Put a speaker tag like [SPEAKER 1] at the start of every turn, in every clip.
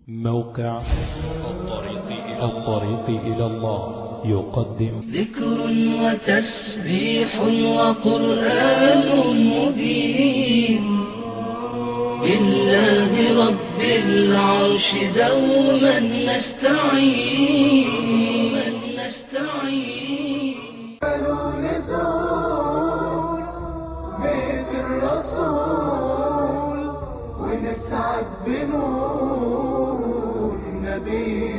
[SPEAKER 1] موقع
[SPEAKER 2] الطريق إلى
[SPEAKER 1] الطريق إلى الله يقدم
[SPEAKER 3] ذكر وتسبيح وقرآن مبين بالله رب العرش دوما نستعين نستعين
[SPEAKER 4] نزور بيت الرسول ونسعد بنور نبي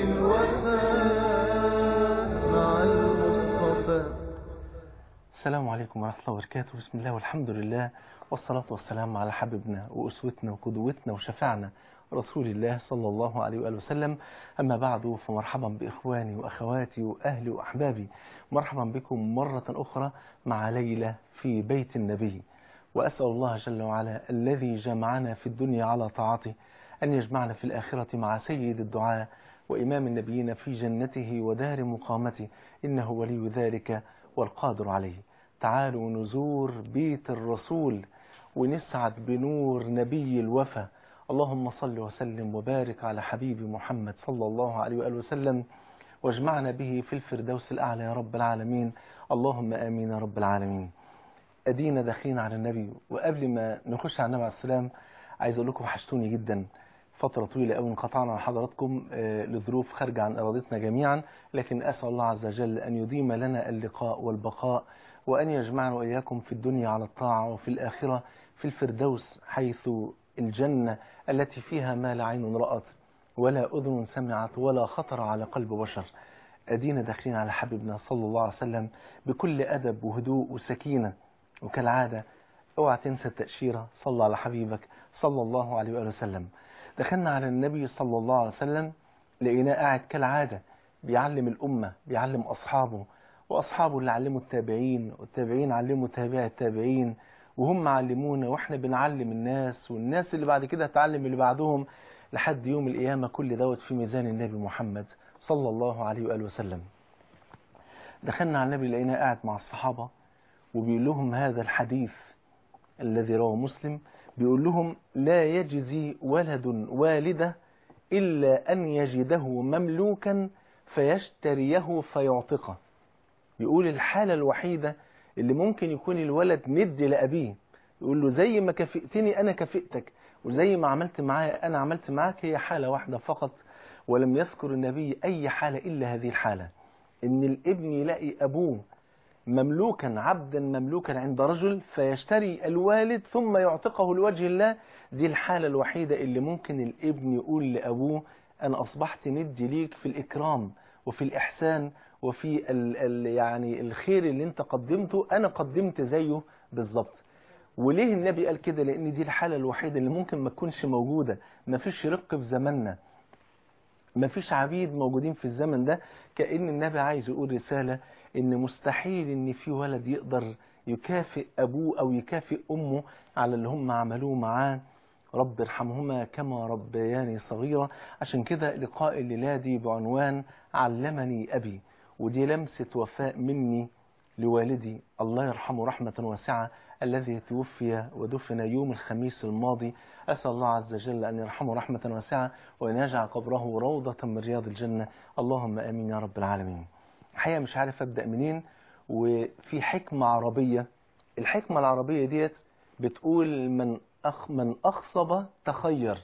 [SPEAKER 4] الوفاء مع المصطفى
[SPEAKER 5] السلام عليكم ورحمة الله وبركاته بسم الله والحمد لله والصلاة والسلام على حبيبنا وأسوتنا وقدوتنا وشفعنا رسول الله صلى الله عليه وآله وسلم أما بعد فمرحبا بإخواني وأخواتي وأهلي وأحبابي مرحبا بكم مرة أخرى مع ليلة في بيت النبي وأسأل الله جل وعلا الذي جمعنا في الدنيا على طاعته أن يجمعنا في الآخرة مع سيد الدعاء وإمام النبيين في جنته ودار مقامته إنه ولي ذلك والقادر عليه تعالوا نزور بيت الرسول ونسعد بنور نبي الوفا اللهم صل وسلم وبارك على حبيب محمد صلى الله عليه وآله وسلم واجمعنا به في الفردوس الأعلى يا رب العالمين اللهم آمين يا رب العالمين أدينا داخلين على النبي وقبل ما نخش على النبي عليه السلام عايز أقول لكم وحشتوني جدا فترة طويلة أوي انقطعنا عن حضراتكم آه، لظروف خارجة عن إرادتنا جميعا لكن أسأل الله عز وجل أن يديم لنا اللقاء والبقاء وأن يجمعنا وإياكم في الدنيا على الطاعة وفي الآخرة في الفردوس حيث الجنة التي فيها ما لا عين رأت ولا أذن سمعت ولا خطر على قلب بشر أدينا داخلين على حبيبنا صلى الله عليه وسلم بكل أدب وهدوء وسكينة وكالعادة اوعى تنسى التأشيرة صلى على حبيبك صلى الله عليه وآله وسلم دخلنا على النبي صلى الله عليه وسلم لقيناه قاعد كالعادة بيعلم الأمة بيعلم أصحابه وأصحابه اللي علموا التابعين والتابعين علموا تابع التابعين وهم علمونا واحنا بنعلم الناس والناس اللي بعد كده هتعلم اللي بعدهم لحد يوم القيامة كل دوت في ميزان النبي محمد صلى الله عليه وآله وسلم دخلنا على النبي لقيناه قاعد مع الصحابة وبيقول لهم هذا الحديث الذي رواه مسلم بيقول لهم لا يجزي ولد والده إلا أن يجده مملوكا فيشتريه فيعتقه يقول الحالة الوحيدة اللي ممكن يكون الولد مدي لأبيه يقول له زي ما كافئتني أنا كافئتك وزي ما عملت معايا أنا عملت معاك هي حالة واحدة فقط ولم يذكر النبي أي حالة إلا هذه الحالة إن الابن يلاقي أبوه مملوكا عبدا مملوكا عند رجل فيشتري الوالد ثم يعتقه لوجه الله دي الحالة الوحيدة اللي ممكن الابن يقول لأبوه أنا أصبحت ندي ليك في الإكرام وفي الإحسان وفي ال ال يعني الخير اللي انت قدمته أنا قدمت زيه بالظبط وليه النبي قال كده لأن دي الحالة الوحيدة اللي ممكن ما تكونش موجودة ما فيش رق في زماننا ما فيش عبيد موجودين في الزمن ده كأن النبي عايز يقول رسالة ان مستحيل ان في ولد يقدر يكافئ ابوه او يكافئ امه على اللي هم عملوه معاه رب ارحمهما كما ربياني صغيرة عشان كده لقاء الليلة دي بعنوان علمني أبي ودي لمسة وفاء مني لوالدي الله يرحمه رحمة واسعة الذي توفي ودفن يوم الخميس الماضي أسأل الله عز وجل أن يرحمه رحمة واسعة وأن يجعل قبره روضة من رياض الجنة اللهم آمين يا رب العالمين الحقيقة مش عارف أبدأ منين وفي حكمة عربية الحكمة العربية ديت بتقول من أخ من أخصب تخير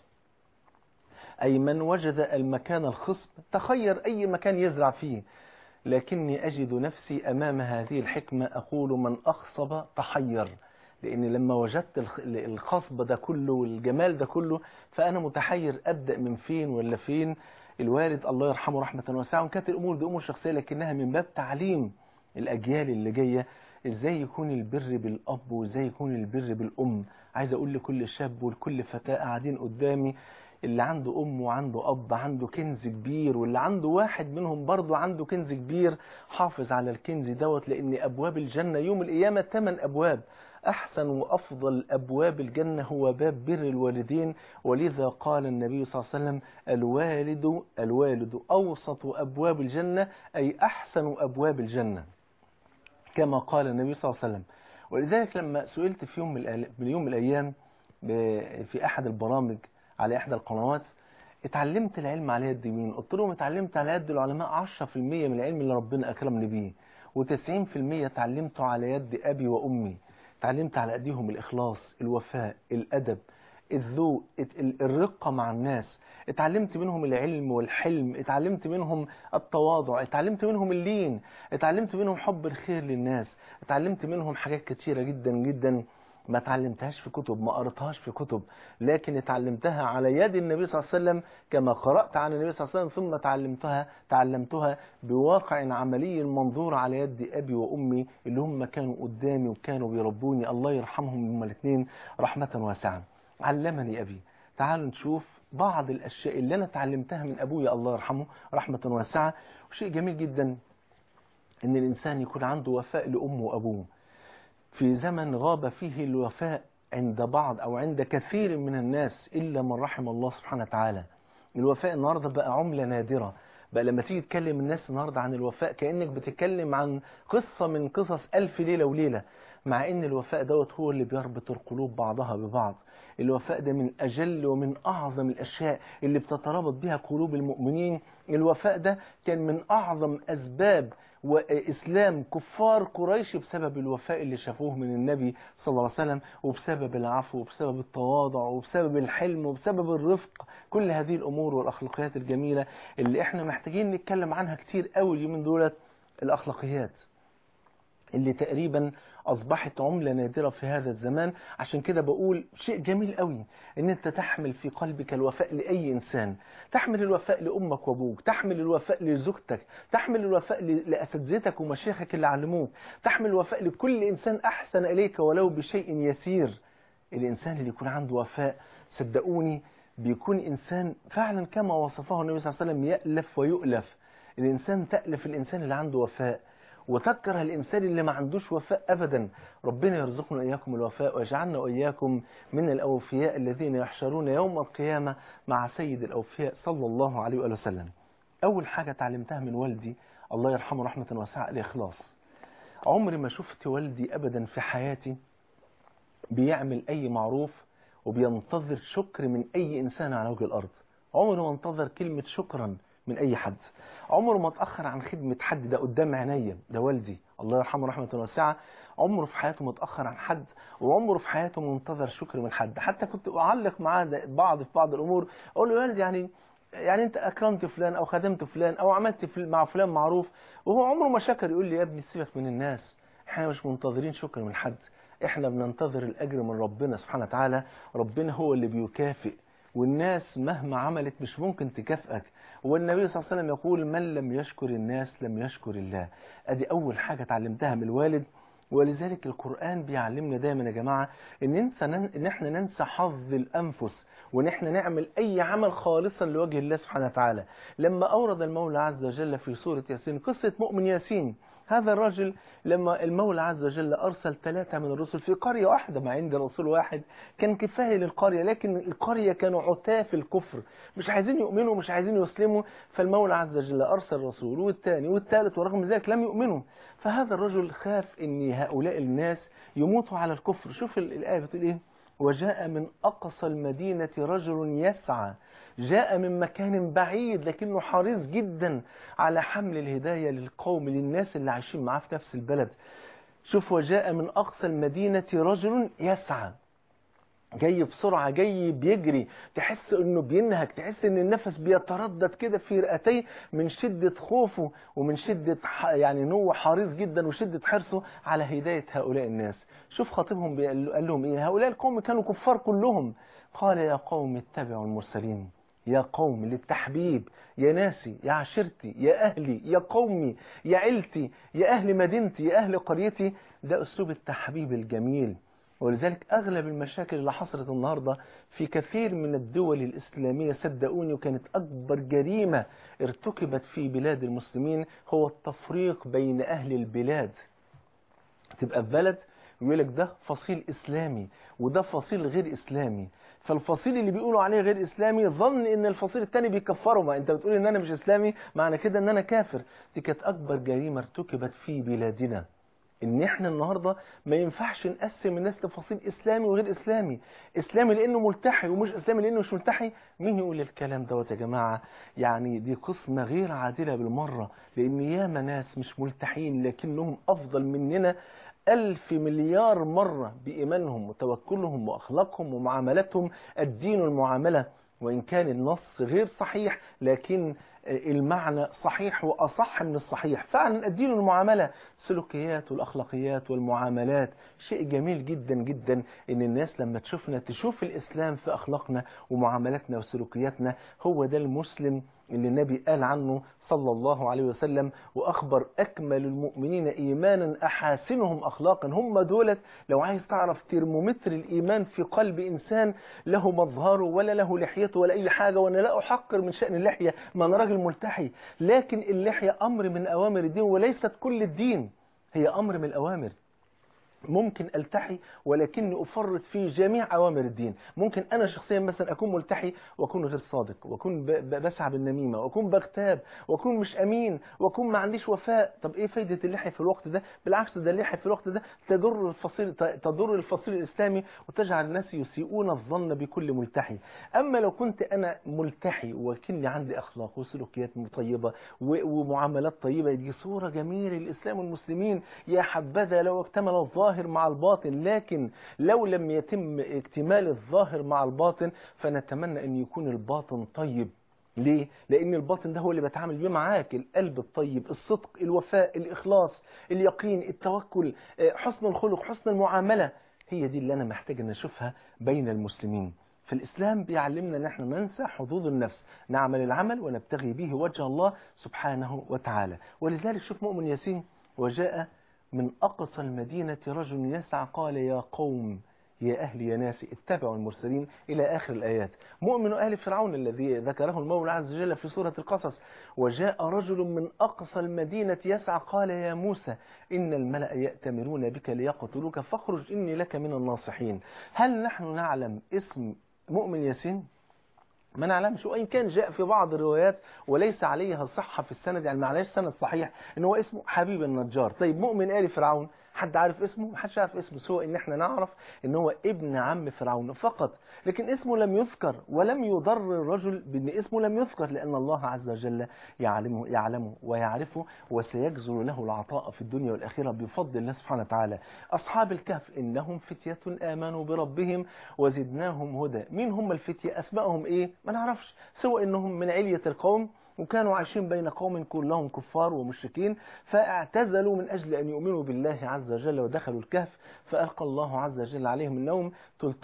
[SPEAKER 5] أي من وجد المكان الخصب تخير أي مكان يزرع فيه لكني أجد نفسي أمام هذه الحكمة أقول من أخصب تحير لأن لما وجدت الخ- الخصب ده كله والجمال ده كله فأنا متحير أبدأ من فين ولا فين الوالد الله يرحمه رحمة واسعة وكانت الأمور دي أمور شخصية لكنها من باب تعليم الأجيال اللي جاية إزاي يكون البر بالأب وإزاي يكون البر بالأم عايز أقول لكل شاب ولكل فتاة قاعدين قدامي اللي عنده أم وعنده أب عنده كنز كبير واللي عنده واحد منهم برضه عنده كنز كبير حافظ على الكنز دوت لأن أبواب الجنة يوم القيامة ثمان أبواب أحسن وأفضل أبواب الجنة هو باب بر الوالدين ولذا قال النبي صلى الله عليه وسلم الوالد الوالد أوسط أبواب الجنة أي أحسن أبواب الجنة كما قال النبي صلى الله عليه وسلم ولذلك لما سئلت في يوم من الأل- من يوم من الأيام ب- في أحد البرامج على إحدى القنوات اتعلمت العلم على يد مين قلت لهم اتعلمت على يد العلماء 10% من العلم اللي ربنا اكرمني بيه و90% اتعلمته على يد ابي وامي اتعلمت على ايديهم الاخلاص الوفاء الادب الذوق ال- الرقه مع الناس اتعلمت منهم العلم والحلم اتعلمت منهم التواضع اتعلمت منهم اللين اتعلمت منهم حب الخير للناس اتعلمت منهم حاجات كتيرة جدا جدا ما اتعلمتهاش في كتب ما قرأتهاش في كتب لكن اتعلمتها على يد النبي صلى الله عليه وسلم كما قرأت عن النبي صلى الله عليه وسلم ثم تعلمتها تعلمتها بواقع عملي منظور على يد أبي وأمي اللي هم كانوا قدامي وكانوا بيربوني الله يرحمهم هما الاثنين رحمة واسعة علمني أبي تعالوا نشوف بعض الأشياء اللي أنا تعلمتها من أبويا الله يرحمه رحمة واسعة وشيء جميل جدا إن الإنسان يكون عنده وفاء لأمه وأبوه في زمن غاب فيه الوفاء عند بعض أو عند كثير من الناس إلا من رحم الله سبحانه وتعالى الوفاء النهاردة بقى عملة نادرة بقى لما تيجي تكلم الناس النهاردة عن الوفاء كأنك بتتكلم عن قصة من قصص ألف ليلة وليلة مع ان الوفاء دوت هو اللي بيربط القلوب بعضها ببعض الوفاء ده من اجل ومن اعظم الاشياء اللي بتترابط بها قلوب المؤمنين الوفاء ده كان من اعظم اسباب واسلام كفار قريش بسبب الوفاء اللي شافوه من النبي صلى الله عليه وسلم وبسبب العفو وبسبب التواضع وبسبب الحلم وبسبب الرفق كل هذه الامور والاخلاقيات الجميله اللي احنا محتاجين نتكلم عنها كتير قوي اليومين دولت الاخلاقيات اللي تقريبا أصبحت عملة نادرة في هذا الزمان عشان كده بقول شيء جميل قوي ان انت تحمل في قلبك الوفاء لأي إنسان تحمل الوفاء لأمك وأبوك تحمل الوفاء لزوجتك تحمل الوفاء ل- لأساتذتك ومشايخك اللي علموك تحمل الوفاء لكل إنسان أحسن إليك ولو بشيء يسير الإنسان اللي يكون عنده وفاء صدقوني بيكون إنسان فعلا كما وصفه النبي صلى الله عليه وسلم يألف ويؤلف الإنسان تألف الإنسان اللي عنده وفاء وتكره الإنسان اللي ما عندوش وفاء أبدا ربنا يرزقنا إياكم الوفاء ويجعلنا وإياكم من الأوفياء الذين يحشرون يوم القيامة مع سيد الأوفياء صلى الله عليه وآله وسلم أول حاجة تعلمتها من والدي الله يرحمه رحمة واسعة الإخلاص عمري ما شفت والدي أبدا في حياتي بيعمل أي معروف وبينتظر شكر من أي إنسان على وجه الأرض عمره ما انتظر كلمة شكرا من أي حد عمره ما اتأخر عن خدمة حد ده قدام عينيا ده والدي الله يرحمه رحمة واسعة عمره في حياته ما اتأخر عن حد وعمره في حياته ما انتظر شكر من حد حتى كنت أعلق معاه ده- بعض في بعض الأمور أقول له يا والدي يعني يعني انت اكرمت فلان او خدمت فلان او عملت فل- مع فلان معروف وهو عمره ما شكر يقول لي يا ابني سيبك من الناس احنا مش منتظرين شكر من حد احنا بننتظر الاجر من ربنا سبحانه وتعالى ربنا هو اللي بيكافئ والناس مهما عملت مش ممكن تكافئك والنبي صلى الله عليه وسلم يقول من لم يشكر الناس لم يشكر الله ادي اول حاجه اتعلمتها من الوالد ولذلك القرآن بيعلمنا دايما يا جماعة ان, ننسى نن... ان احنا ننسى حظ الانفس وان احنا نعمل اي عمل خالصا لوجه الله سبحانه وتعالى لما اورد المولى عز وجل في سورة ياسين قصة مؤمن ياسين هذا الرجل لما المولى عز وجل أرسل ثلاثة من الرسل في قرية واحدة ما عند رسول واحد كان كفاية للقرية لكن القرية كانوا عتاة في الكفر مش عايزين يؤمنوا مش عايزين يسلموا فالمولى عز وجل أرسل رسول والثاني والثالث ورغم ذلك لم يؤمنوا فهذا الرجل خاف أن هؤلاء الناس يموتوا على الكفر شوف ال- الآية بتقول إيه وجاء من أقصى المدينة رجل يسعى جاء من مكان بعيد لكنه حريص جدا على حمل الهداية للقوم للناس اللي عايشين معاه في نفس البلد شوف وجاء من أقصى المدينة رجل يسعى جاي بسرعة جاي بيجري تحس انه بينهك تحس ان النفس بيتردد كده في رئتيه من شدة خوفه ومن شدة ح- يعني ان هو حريص جدا وشدة حرصه على هداية هؤلاء الناس شوف خطيبهم بيقال- قال لهم ايه هؤلاء القوم كانوا كفار كلهم قال يا قوم اتبعوا المرسلين يا قوم للتحبيب يا ناسي يا عشيرتي يا أهلي يا قومي يا عيلتي يا أهل مدينتي يا أهل قريتي ده أسلوب التحبيب الجميل ولذلك أغلب المشاكل اللي حصلت النهاردة في كثير من الدول الإسلامية صدقوني وكانت أكبر جريمة ارتكبت في بلاد المسلمين هو التفريق بين أهل البلاد تبقى في بلد ويقول لك ده فصيل إسلامي وده فصيل غير إسلامي فالفصيل اللي بيقولوا عليه غير إسلامي ظن إن الفصيل التاني بيكفره ما أنت بتقول إن أنا مش إسلامي معنى كده إن أنا كافر دي كانت أكبر جريمة ارتكبت في بلادنا ان احنا النهارده ما ينفعش نقسم الناس لفصيل اسلامي وغير اسلامي اسلامي لانه ملتحي ومش اسلامي لانه مش ملتحي مين يقول الكلام دوت يا جماعه يعني دي قسمه غير عادله بالمره لان ياما ناس مش ملتحين لكنهم افضل مننا ألف مليار مرة بإيمانهم وتوكلهم وأخلاقهم ومعاملتهم الدين والمعاملة وإن كان النص غير صحيح لكن المعنى صحيح وأصح من الصحيح فعلا الدين والمعاملة السلوكيات والأخلاقيات والمعاملات شيء جميل جدا جدا إن الناس لما تشوفنا تشوف الإسلام في أخلاقنا ومعاملاتنا وسلوكياتنا هو ده المسلم اللي النبي قال عنه صلى الله عليه وسلم وأخبر أكمل المؤمنين إيمانا أحاسنهم أخلاقا هم دولت لو عايز تعرف ترمومتر الإيمان في قلب إنسان له مظهره ولا له لحيته ولا أي حاجة وأنا لا أحقر من شأن اللحية ما أنا راجل ملتحي لكن اللحية أمر من أوامر الدين وليست كل الدين هي أمر من الأوامر ممكن التحي ولكني افرط في جميع اوامر الدين ممكن انا شخصيا مثلا اكون ملتحي واكون غير صادق واكون ب- ب- بسعى بالنميمه واكون بغتاب واكون مش امين واكون ما عنديش وفاء طب ايه فايده اللحيه في الوقت ده بالعكس ده اللحيه في الوقت ده تضر الفصيل ت- تضر الفصيل الاسلامي وتجعل الناس يسيئون الظن بكل ملتحي اما لو كنت انا ملتحي ولكني عندي اخلاق وسلوكيات طيبه و- ومعاملات طيبه دي صوره جميله للاسلام والمسلمين يا حبذا لو اكتمل الظاهر مع الباطن لكن لو لم يتم اكتمال الظاهر مع الباطن فنتمنى ان يكون الباطن طيب ليه؟ لأن الباطن ده هو اللي بتعامل بيه معاك القلب الطيب الصدق الوفاء الإخلاص اليقين التوكل آه، حسن الخلق حسن المعاملة هي دي اللي أنا محتاج أن أشوفها بين المسلمين فالإسلام بيعلمنا أن احنا ننسى حظوظ النفس نعمل العمل ونبتغي به وجه الله سبحانه وتعالى ولذلك شوف مؤمن ياسين وجاء من أقصى المدينة رجل يسعى قال يا قوم يا أهل يا ناس اتبعوا المرسلين إلى آخر الآيات مؤمن آل فرعون الذي ذكره المولى عز وجل في سورة القصص وجاء رجل من أقصى المدينة يسعى قال يا موسى إن الملأ يأتمرون بك ليقتلوك فاخرج إني لك من الناصحين هل نحن نعلم اسم مؤمن ياسين؟ ما نعلمش وإن كان جاء في بعض الروايات وليس عليها صحة في السند يعني ما عليهاش سند صحيح إن هو اسمه حبيب النجار طيب مؤمن آل فرعون حد عارف اسمه ما حدش عارف اسمه سوى ان احنا نعرف ان هو ابن عم فرعون فقط لكن اسمه لم يذكر ولم يضر الرجل بان اسمه لم يذكر لان الله عز وجل يعلمه يعلمه ويعرفه وسيجزل له العطاء في الدنيا والاخره بفضل الله سبحانه وتعالى اصحاب الكهف انهم فتيه امنوا بربهم وزدناهم هدى مين هم الفتيه اسمائهم ايه ما نعرفش سوى انهم من عليه القوم وكانوا عايشين بين قوم كلهم كفار ومشركين فاعتزلوا من أجل أن يؤمنوا بالله عز وجل ودخلوا الكهف فألقى الله عز وجل عليهم النوم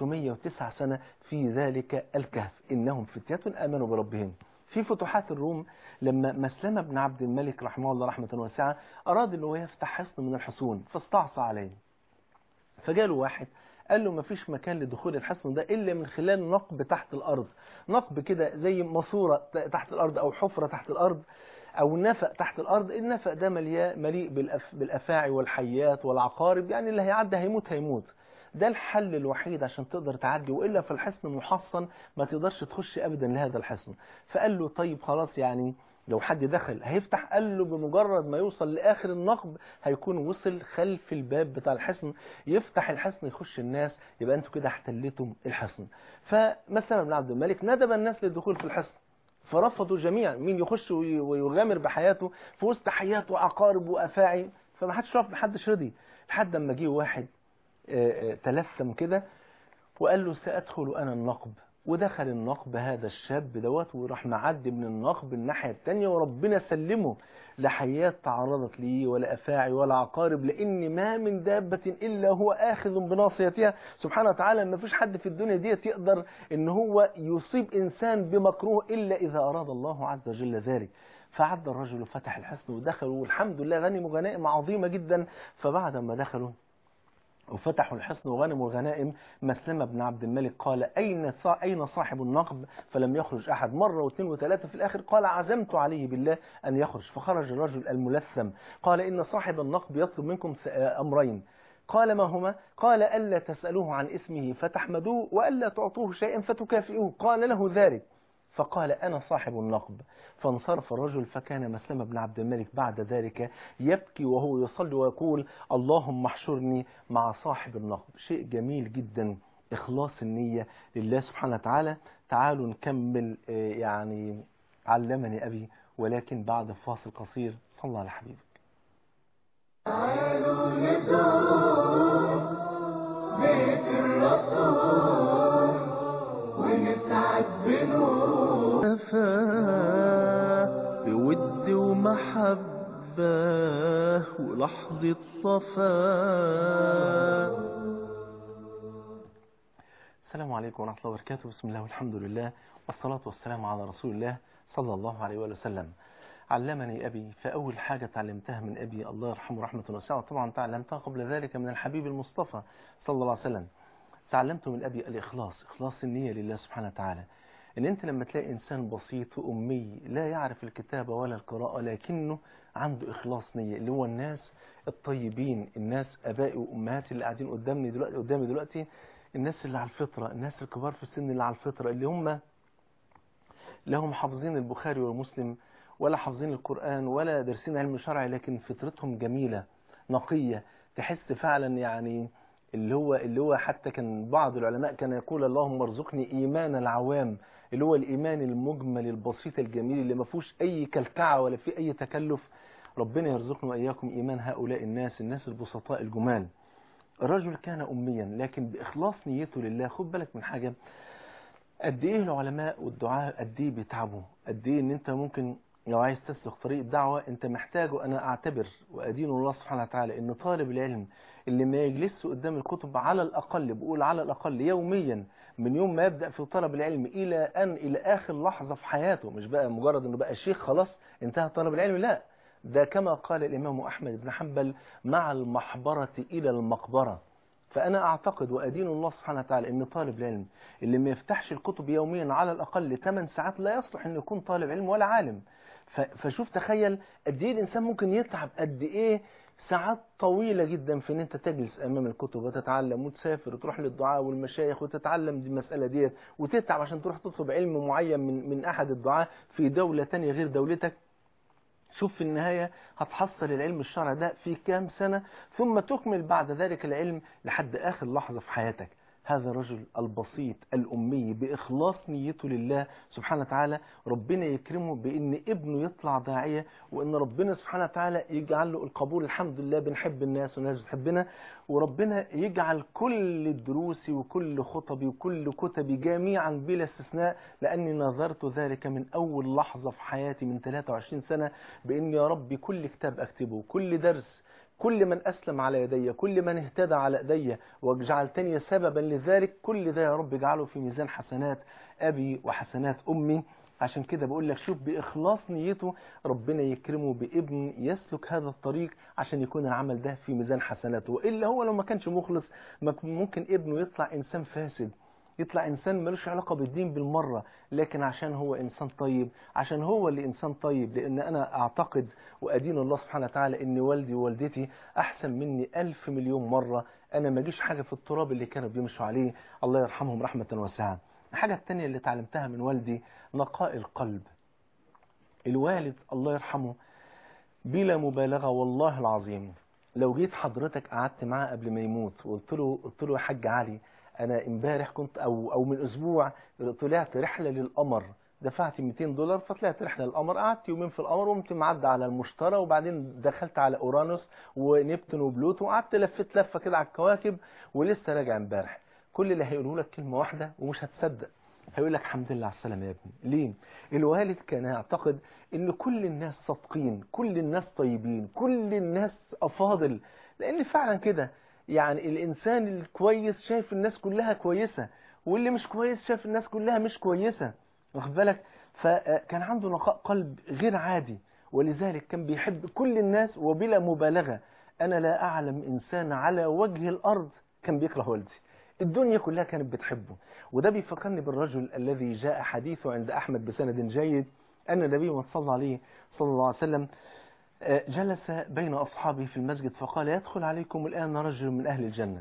[SPEAKER 5] 309 سنة في ذلك الكهف إنهم فتية آمنوا بربهم في فتوحات الروم لما مسلمة بن عبد الملك رحمه الله رحمة واسعة أراد أنه يفتح حصن من الحصون فاستعصى عليه فجاله واحد قال له مفيش مكان لدخول الحصن ده إلا من خلال نقب تحت الأرض نقب كده زي ماسورة تحت الأرض أو حفرة تحت الأرض أو نفق تحت الأرض النفق ده مليء مليء بالأف بالأفاعي والحيات والعقارب يعني اللي هيعدي هيموت هيموت ده الحل الوحيد عشان تقدر تعدي وإلا في الحصن محصن ما تقدرش تخش أبدا لهذا الحصن فقال له طيب خلاص يعني لو حد دخل هيفتح قال له بمجرد ما يوصل لآخر النقب هيكون وصل خلف الباب بتاع الحصن يفتح الحصن يخش الناس يبقى انتوا كده احتلتم الحصن فمسلم بن عبد الملك ندب الناس للدخول في الحصن فرفضوا جميعا مين يخش وي- ويغامر بحياته في وسط حيات وعقارب وافاعي فما حدش رافض محدش رضي لحد اما جه واحد آه، آه، تلثم كده وقال له سأدخل أنا النقب ودخل النقب هذا الشاب دوت وراح معدي من النقب الناحية التانية وربنا سلمه لحيات تعرضت ليه ولا أفاعي ولا عقارب لأن ما من دابة إلا هو آخذ بناصيتها سبحانه وتعالى ما فيش حد في الدنيا ديت يقدر إن هو يصيب إنسان بمكروه إلا إذا أراد الله عز وجل ذلك فعد الرجل وفتح الحصن ودخلوا والحمد لله غنموا غنائم عظيمة جدا فبعد ما دخلوا وفتحوا الحصن وغنموا الغنائم مسلمة بن عبد الملك قال أين صا- أين صاحب النقب فلم يخرج أحد مرة واثنين وثلاثة في الآخر قال عزمت عليه بالله أن يخرج فخرج الرجل الملثم قال إن صاحب النقب يطلب منكم س- أمرين قال ما هما قال ألا تسألوه عن اسمه فتحمدوه وألا تعطوه شيئا فتكافئوه قال له ذلك فقال أنا صاحب النقب فانصرف الرجل فكان مسلم بن عبد الملك بعد ذلك يبكي وهو يصلي ويقول اللهم احشرني مع صاحب النقب شيء جميل جدا إخلاص النية لله سبحانه وتعالى تعالوا نكمل آه، يعني علمني أبي ولكن بعد فاصل قصير صلى على حبيبك
[SPEAKER 4] تعالوا نزور بيت الرسول ونسعد بنور
[SPEAKER 5] وفاء بود ومحبة ولحظة صفاء السلام عليكم ورحمة الله وبركاته بسم الله والحمد لله والصلاة والسلام على رسول الله صلى الله عليه وآله وسلم علمني أبي فأول حاجة تعلمتها من أبي الله يرحمه رحمة واسعة طبعا تعلمتها قبل ذلك من الحبيب المصطفى صلى الله عليه وسلم تعلمت من أبي الإخلاص إخلاص النية لله سبحانه وتعالى ان انت لما تلاقي انسان بسيط وامي لا يعرف الكتابة ولا القراءة لكنه عنده اخلاص نية اللي هو الناس الطيبين الناس ابائي وامهاتي اللي قاعدين قدامي دلوقتي قدامي دلوقتي الناس اللي على الفطرة الناس الكبار في السن اللي على الفطرة اللي هم لهم حافظين البخاري ومسلم ولا حافظين القرآن ولا دارسين علم شرعي لكن فطرتهم جميلة نقية تحس فعلا يعني اللي هو اللي هو حتى كان بعض العلماء كان يقول اللهم ارزقني ايمان العوام اللي هو الايمان المجمل البسيط الجميل اللي ما فيهوش اي كلكعه ولا فيه اي تكلف ربنا يرزقنا واياكم ايمان هؤلاء الناس الناس البسطاء الجمال الرجل كان اميا لكن باخلاص نيته لله خد بالك من حاجه قد ايه العلماء والدعاء قد ايه بيتعبوا قد ايه ان انت ممكن لو عايز تسلك طريق الدعوة انت محتاجه انا اعتبر وادين الله سبحانه وتعالى ان طالب العلم اللي ما يجلسش قدام الكتب على الاقل بقول على الاقل يوميا من يوم ما يبدأ في طلب العلم الى ان الى اخر لحظة في حياته مش بقى مجرد انه بقى شيخ خلاص انتهى طلب العلم لا ده كما قال الامام احمد بن حنبل مع المحبرة الى المقبرة فأنا أعتقد وأدين الله سبحانه وتعالى أن طالب العلم اللي ما يفتحش الكتب يوميا على الأقل 8 ساعات لا يصلح أن يكون طالب علم ولا عالم ف- فشوف تخيل قد إيه الإنسان ممكن يتعب قد إيه ساعات طويلة جدا في أن أنت تجلس أمام الكتب وتتعلم وتسافر وتروح للدعاء والمشايخ وتتعلم دي المسألة ديت وتتعب عشان تروح تطلب علم معين من من أحد الدعاء في دولة تانية غير دولتك شوف في النهاية هتحصل العلم الشرعي ده في كام سنة ثم تكمل بعد ذلك العلم لحد آخر لحظة في حياتك هذا الرجل البسيط الأمي بإخلاص نيته لله سبحانه وتعالى ربنا يكرمه بأن ابنه يطلع داعية وأن ربنا سبحانه وتعالى يجعل له القبول الحمد لله بنحب الناس والناس بتحبنا وربنا يجعل كل دروسي وكل خطبي وكل كتبي جميعا بلا استثناء لأني نظرت ذلك من أول لحظة في حياتي من 23 سنة بأن يا ربي كل كتاب أكتبه كل درس كل من أسلم على يدي كل من اهتدى على يدي وجعلتني سببا لذلك كل ده يا رب اجعله في ميزان حسنات أبي وحسنات أمي عشان كده بقول لك شوف بإخلاص نيته ربنا يكرمه بابن يسلك هذا الطريق عشان يكون العمل ده في ميزان حسناته وإلا هو لو ما كانش مخلص ما كان ممكن ابنه يطلع إنسان فاسد يطلع إنسان ملوش علاقة بالدين بالمرة لكن عشان هو إنسان طيب عشان هو اللي إنسان طيب لأن أنا أعتقد وأدين الله سبحانه وتعالى إن والدي ووالدتي أحسن مني ألف مليون مرة أنا ما جيش حاجة في التراب اللي كانوا بيمشوا عليه الله يرحمهم رحمة واسعة الحاجة التانية اللي تعلمتها من والدي نقاء القلب الوالد الله يرحمه بلا مبالغة والله العظيم لو جيت حضرتك قعدت معاه قبل ما يموت وقلت له قلت له يا حاج علي انا امبارح كنت او او من اسبوع طلعت رحله للقمر دفعت 200 دولار فطلعت رحله للقمر قعدت يومين في القمر وقمت معدي على المشتري وبعدين دخلت على اورانوس ونبتون وبلوتو وقعدت لفيت لفه كده على الكواكب ولسه راجع امبارح كل اللي هيقوله لك كلمه واحده ومش هتصدق هيقول لك الحمد لله على السلامه يا ابني ليه الوالد كان يعتقد ان كل الناس صادقين كل الناس طيبين كل الناس افاضل لان فعلا كده يعني الإنسان الكويس شايف الناس كلها كويسة واللي مش كويس شايف الناس كلها مش كويسة واخد بالك فكان عنده نقاء قلب غير عادي ولذلك كان بيحب كل الناس وبلا مبالغة أنا لا أعلم إنسان على وجه الأرض كان بيكره والدي الدنيا كلها كانت بتحبه وده بيفكرني بالرجل الذي جاء حديثه عند أحمد بسند جيد أن النبي صلى الله عليه صلى الله عليه وسلم جلس بين أصحابه في المسجد فقال يدخل عليكم الآن رجل من أهل الجنة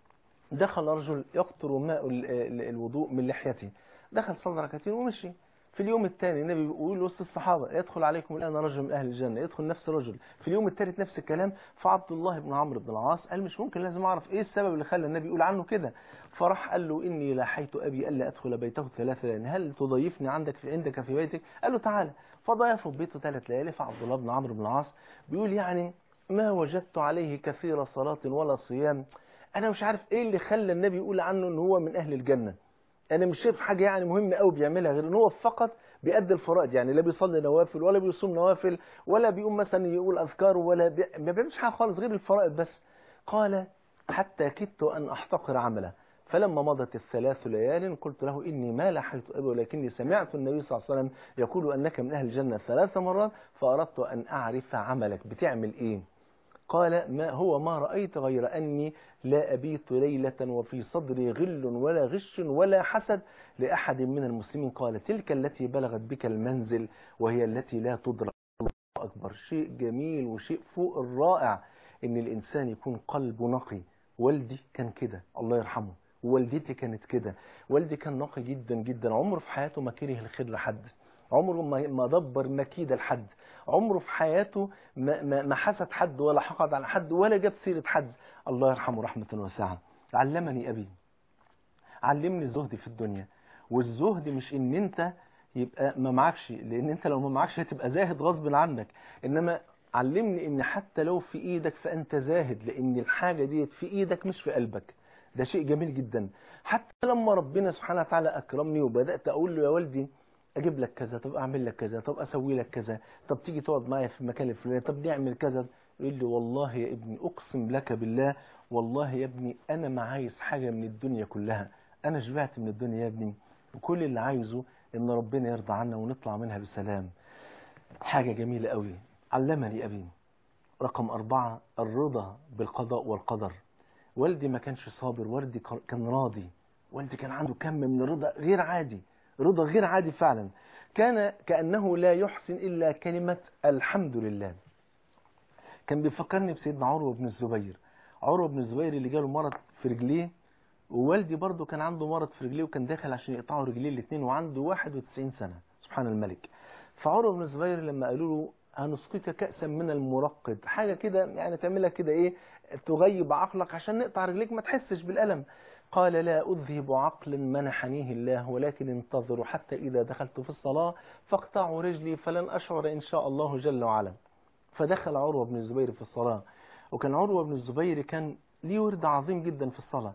[SPEAKER 5] دخل رجل يقطر ماء الوضوء من لحيته دخل صلى ركعتين ومشي في اليوم الثاني النبي بيقول وسط الصحابة يدخل عليكم الآن رجل من أهل الجنة يدخل نفس الرجل في اليوم الثالث نفس الكلام فعبد الله بن عمرو بن العاص قال مش ممكن لازم أعرف إيه السبب اللي خلى النبي يقول عنه كده فراح قال له إني لاحيت أبي ألا أدخل بيته ثلاث ليالي هل تضيفني عندك في عندك في بيتك قال له تعالى فضيفه في بيته ثلاث ليالي فعبد الله بن عمرو بن العاص بيقول يعني ما وجدت عليه كثير صلاة ولا صيام أنا مش عارف إيه اللي خلى النبي يقول عنه إن هو من أهل الجنة أنا مش شايف حاجة يعني مهمة قوي بيعملها غير إن هو فقط بيأدي الفرائض يعني لا بيصلي نوافل ولا بيصوم نوافل ولا بيقوم مثلا يقول أذكار ولا بي... ما بيعملش حاجة خالص غير الفرائض بس قال حتى كدت أن أحتقر عمله فلما مضت الثلاث ليال قلت له إني ما لحيت أبي ولكني سمعت النبي صلى الله عليه وسلم يقول أنك من أهل الجنة ثلاث مرات فأردت أن أعرف عملك بتعمل إيه قال ما هو ما رأيت غير أني لا أبيت ليلة وفي صدري غل ولا غش ولا حسد لأحد من المسلمين قال تلك التي بلغت بك المنزل وهي التي لا تدرك الله أكبر شيء جميل وشيء فوق الرائع إن الإنسان يكون قلبه نقي والدي كان كده الله يرحمه والدتي كانت كده والدي كان نقي جدا جدا عمره في حياته ما كره الخير لحد عمره ما ما دبر مكيدة لحد عمره في حياته ما, ما, ما حسد حد ولا حقد على حد ولا جاب سيرة حد الله يرحمه رحمة واسعة علمني أبي علمني الزهد في الدنيا والزهد مش ان انت يبقى ما معكش لان انت لو ما معكش هتبقى زاهد غصب عنك انما علمني ان حتى لو في ايدك فانت زاهد لان الحاجة ديت في ايدك مش في قلبك ده شيء جميل جدا حتى لما ربنا سبحانه وتعالى اكرمني وبدأت اقول له يا والدي اجيب لك كذا طب اعمل لك كذا طب اسوي لك كذا طب تيجي تقعد معايا في المكان الفلاني طب نعمل كذا يقول لي والله يا ابني اقسم لك بالله والله يا ابني انا ما عايز حاجة من الدنيا كلها انا شبعت من الدنيا يا ابني وكل اللي عايزه ان ربنا يرضى عنا ونطلع منها بسلام حاجة جميلة قوي علمني ابي رقم أربعة الرضا بالقضاء والقدر والدي ما كانش صابر والدي كان راضي والدي كان عنده كم من الرضا غير عادي رضا غير عادي فعلا كان كأنه لا يحسن إلا كلمة الحمد لله كان بيفكرني بسيدنا عروة بن الزبير عروة بن الزبير اللي جاله مرض في رجليه ووالدي برضه كان عنده مرض في رجليه وكان داخل عشان يقطعوا رجليه الاثنين وعنده 91 سنة سبحان الملك فعروة بن الزبير لما قالوا له هنسقيك كأسا من المرقد حاجة كده يعني تعملها كده ايه تغيب عقلك عشان نقطع رجليك ما تحسش بالألم قال لا أذهب عقل منحنيه الله ولكن انتظروا حتى إذا دخلت في الصلاة فاقطعوا رجلي فلن أشعر إن شاء الله جل وعلا فدخل عروة بن الزبير في الصلاة وكان عروة بن الزبير كان ليه ورد عظيم جدا في الصلاة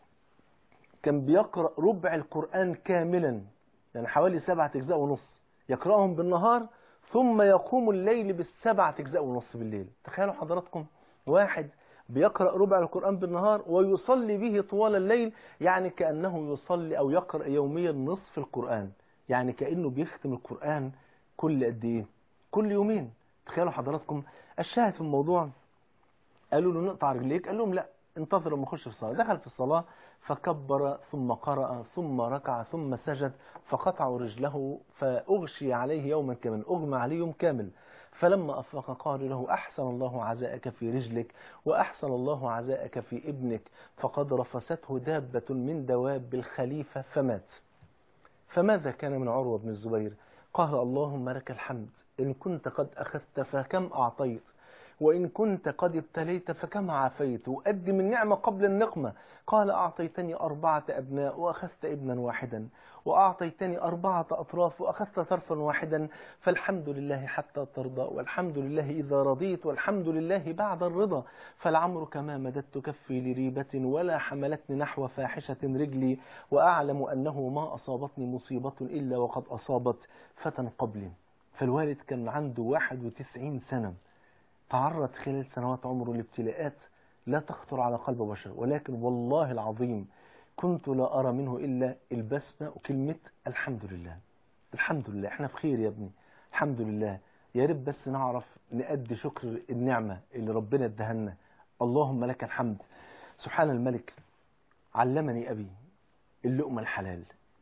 [SPEAKER 5] كان بيقرأ ربع القرآن كاملا يعني حوالي سبعة أجزاء ونص يقرأهم بالنهار ثم يقوم الليل بالسبعة أجزاء ونص بالليل تخيلوا حضراتكم واحد بيقرأ ربع القرآن بالنهار ويصلي به طوال الليل يعني كأنه يصلي أو يقرأ يوميا نصف القرآن يعني كأنه بيختم القرآن كل قد إيه كل يومين تخيلوا حضراتكم الشاهد في الموضوع قالوا له نقطع رجليك قال لهم لا انتظر لما اخش في الصلاة دخل في الصلاة فكبر ثم قرأ ثم ركع ثم سجد فقطعوا رجله فأغشي عليه يوما كامل أغمى عليه يوم كامل فلما أفاق قالوا له أحسن الله عزاءك في رجلك وأحسن الله عزاءك في ابنك فقد رفسته دابة من دواب الخليفة فمات فماذا كان من عروة بن الزبير قال اللهم لك الحمد إن كنت قد أخذت فكم أعطيت وإن كنت قد ابتليت فكم عافيت وقدم النعمة قبل النقمة قال أعطيتني أربعة أبناء وأخذت ابنا واحدا وأعطيتني أربعة أطراف وأخذت طرفا واحدا فالحمد لله حتى ترضى والحمد لله إذا رضيت والحمد لله بعد الرضا فالعمر كما مددت كفي لريبة ولا حملتني نحو فاحشة رجلي وأعلم أنه ما أصابتني مصيبة إلا وقد أصابت فتى قبلي فالوالد كان عنده 91 سنة تعرض خلال سنوات عمره لابتلاءات لا تخطر على قلب بشر ولكن والله العظيم كنت لا أرى منه إلا البسمة وكلمة الحمد لله الحمد لله احنا بخير يا ابني الحمد لله يا رب بس نعرف نأدي شكر النعمة اللي ربنا ادهنا اللهم لك الحمد سبحان الملك علمني أبي اللقمة الحلال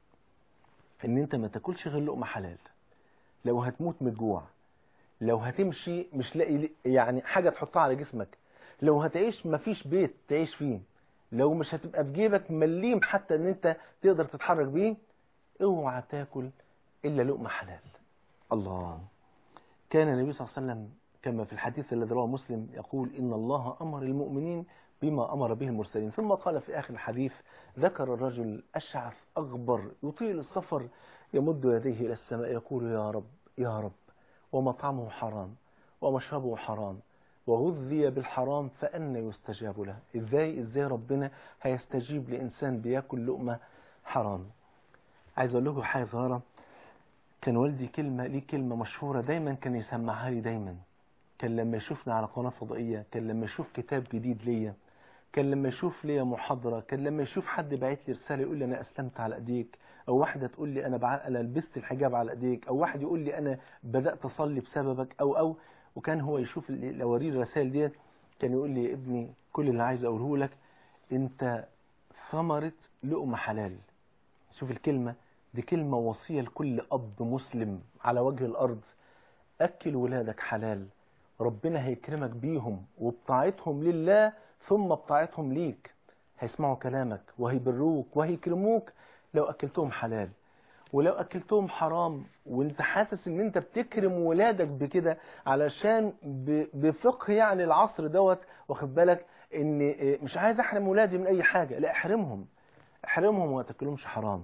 [SPEAKER 5] ان انت ما تاكلش غير لقمة حلال لو هتموت من الجوع لو هتمشي مش لاقي يعني حاجة تحطها على جسمك لو هتعيش مفيش بيت تعيش فيه لو مش هتبقى في جيبك مليم حتى ان انت تقدر تتحرك بيه اوعى تاكل إلا لقمة حلال الله كان النبي صلى الله عليه وسلم كما في الحديث الذي رواه مسلم يقول إن الله أمر المؤمنين بما أمر به المرسلين ثم قال في آخر الحديث ذكر الرجل أشعث أغبر يطيل السفر يمد يديه إلى السماء يقول يا رب يا رب ومطعمه حرام ومشربه حرام وغذي بالحرام فأنا يستجاب له إزاي إزاي ربنا هيستجيب لإنسان بياكل لقمة حرام عايز أقول لكم حاجة صغيرة كان والدي كلمة ليه كلمة مشهورة دايما كان يسمعها لي دايما كان لما يشوفنا على قناة فضائية كان لما يشوف كتاب جديد ليا كان لما يشوف ليا محاضرة كان لما يشوف حد باعت لي رسالة يقول لي أنا أسلمت على أيديك أو واحدة تقول لي أنا, بع... أنا لبست الحجاب على أيديك أو واحد يقول لي أنا بدأت أصلي بسببك أو أو وكان هو يشوف ال- لو أوريه الرسائل ديت كان يقول لي يا ابني كل اللي عايز أقوله لك أنت ثمرة لقمة حلال شوف الكلمة دي كلمة وصية لكل أب مسلم على وجه الأرض أكل ولادك حلال ربنا هيكرمك بيهم وبطاعتهم لله ثم بطاعتهم ليك هيسمعوا كلامك وهيبروك وهيكرموك لو أكلتهم حلال ولو أكلتهم حرام وانت حاسس ان انت بتكرم ولادك بكده علشان ب- بفقه يعني العصر دوت واخد بالك ان إيه، مش عايز احرم ولادي من اي حاجة لا احرمهم احرمهم وما تاكلهمش حرام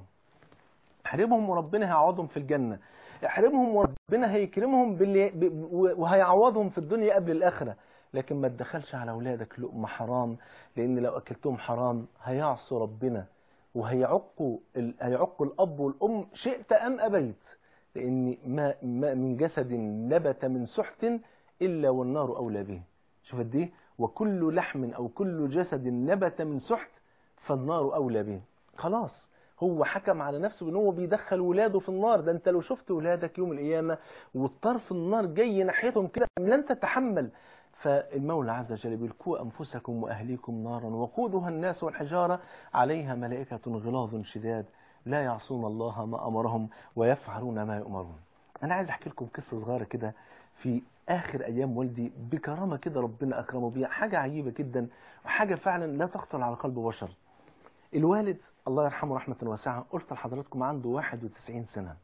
[SPEAKER 5] احرمهم وربنا هيعوضهم في الجنة احرمهم وربنا هيكرمهم باللي ب- ب- وهيعوضهم في الدنيا قبل الآخرة لكن ما تدخلش على أولادك لقمة حرام لأن لو أكلتهم حرام هيعصوا ربنا وهيعقوا ال- هيعقوا الأب والأم شئت أم أبيت لأن ما, ما من جسد نبت من سحت إلا والنار أولى به شوف قد ايه وكل لحم أو كل جسد نبت من سحت فالنار أولى به خلاص هو حكم على نفسه ان هو بيدخل ولاده في النار ده انت لو شفت ولادك يوم القيامة والطرف النار جاي ناحيتهم كده لن تتحمل فالمولى عز وجل بيقول قوا انفسكم واهليكم نارا وقودها الناس والحجارة عليها ملائكة غلاظ شداد لا يعصون الله ما امرهم ويفعلون ما يؤمرون انا عايز احكي لكم قصة صغيرة كده في اخر ايام والدي بكرامة كده ربنا اكرمه بيها حاجة عجيبة جدا وحاجة فعلا لا تخطر على قلب بشر الوالد الله يرحمه رحمة واسعة قلت لحضراتكم عنده 91 سنة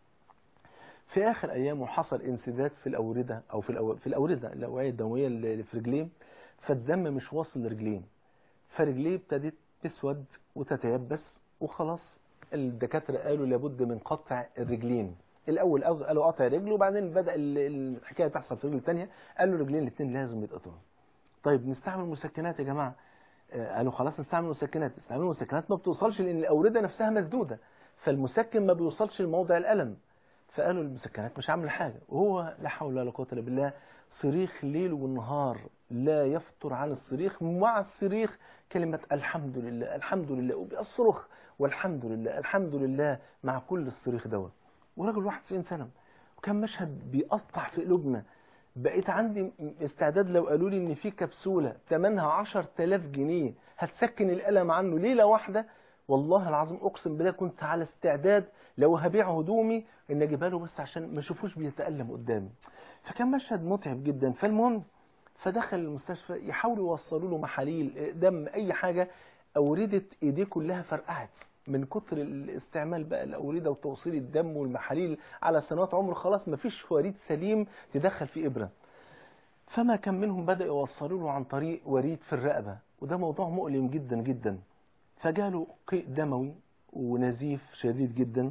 [SPEAKER 5] في آخر أيامه حصل انسداد في الأوردة أو في, الأو... في الأوردة الأوعية الدموية اللي في رجليه فالدم مش واصل لرجليه فرجليه ابتدت تسود وتتيبس وخلاص الدكاترة قالوا لابد من قطع الرجلين الأول أو- قالوا قطع رجل وبعدين بدأ ال- الحكاية تحصل في الرجل الثانية قالوا الرجلين الاثنين لازم يتقطعوا طيب نستعمل مسكنات يا جماعة آه، قالوا خلاص نستعمل مسكنات نستعمل مسكنات ما بتوصلش لان الاورده نفسها مسدوده فالمسكن ما بيوصلش لموضع الالم فقالوا المسكنات مش عامله حاجه وهو لا حول ولا قوه الا بالله صريخ ليل ونهار لا يفتر عن الصريخ مع الصريخ كلمه الحمد لله الحمد لله وبيصرخ والحمد لله الحمد لله مع كل الصريخ دوت وراجل 91 سنه وكان مشهد بيقطع في قلوبنا بقيت عندي استعداد لو قالوا لي ان في كبسوله ثمنها 10000 جنيه هتسكن الالم عنه ليله واحده والله العظيم اقسم بالله كنت على استعداد لو هبيع هدومي ان اجيبها له بس عشان ما اشوفوش بيتالم قدامي فكان مشهد متعب جدا فالمهم فدخل المستشفى يحاولوا يوصلوا له محاليل دم اي حاجه اورده ايديه كلها فرقعت من كتر الاستعمال بقى الاورده وتوصيل الدم والمحاليل على سنوات عمره خلاص مفيش وريد سليم تدخل فيه ابره فما كان منهم بدأ يوصلوا له عن طريق وريد في الرقبة وده موضوع مؤلم جدا جدا فجاله قيء دموي ونزيف شديد جدا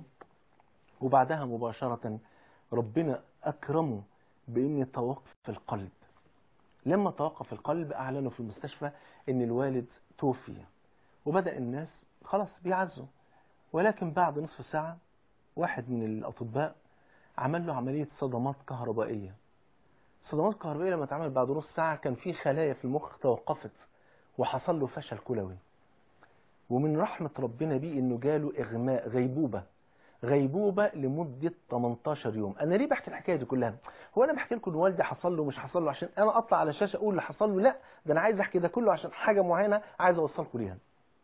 [SPEAKER 5] وبعدها مباشرة ربنا أكرمه بأن توقف القلب لما توقف القلب أعلنوا في المستشفى أن الوالد توفي وبدأ الناس خلاص بيعزوا ولكن بعد نصف ساعة واحد من الأطباء عمل له عملية صدمات كهربائية صدمات كهربائية لما اتعمل بعد نص ساعة كان في خلايا في المخ توقفت وحصل له فشل كلوي ومن رحمة ربنا بيه انه جاله اغماء غيبوبة غيبوبة لمدة 18 يوم انا ليه بحكي الحكاية دي كلها هو انا بحكي لكم ان والدي حصل له مش حصل له عشان انا اطلع على الشاشة اقول اللي حصل له لا ده انا عايز احكي ده كله عشان حاجة معينة عايز اوصلكم ليها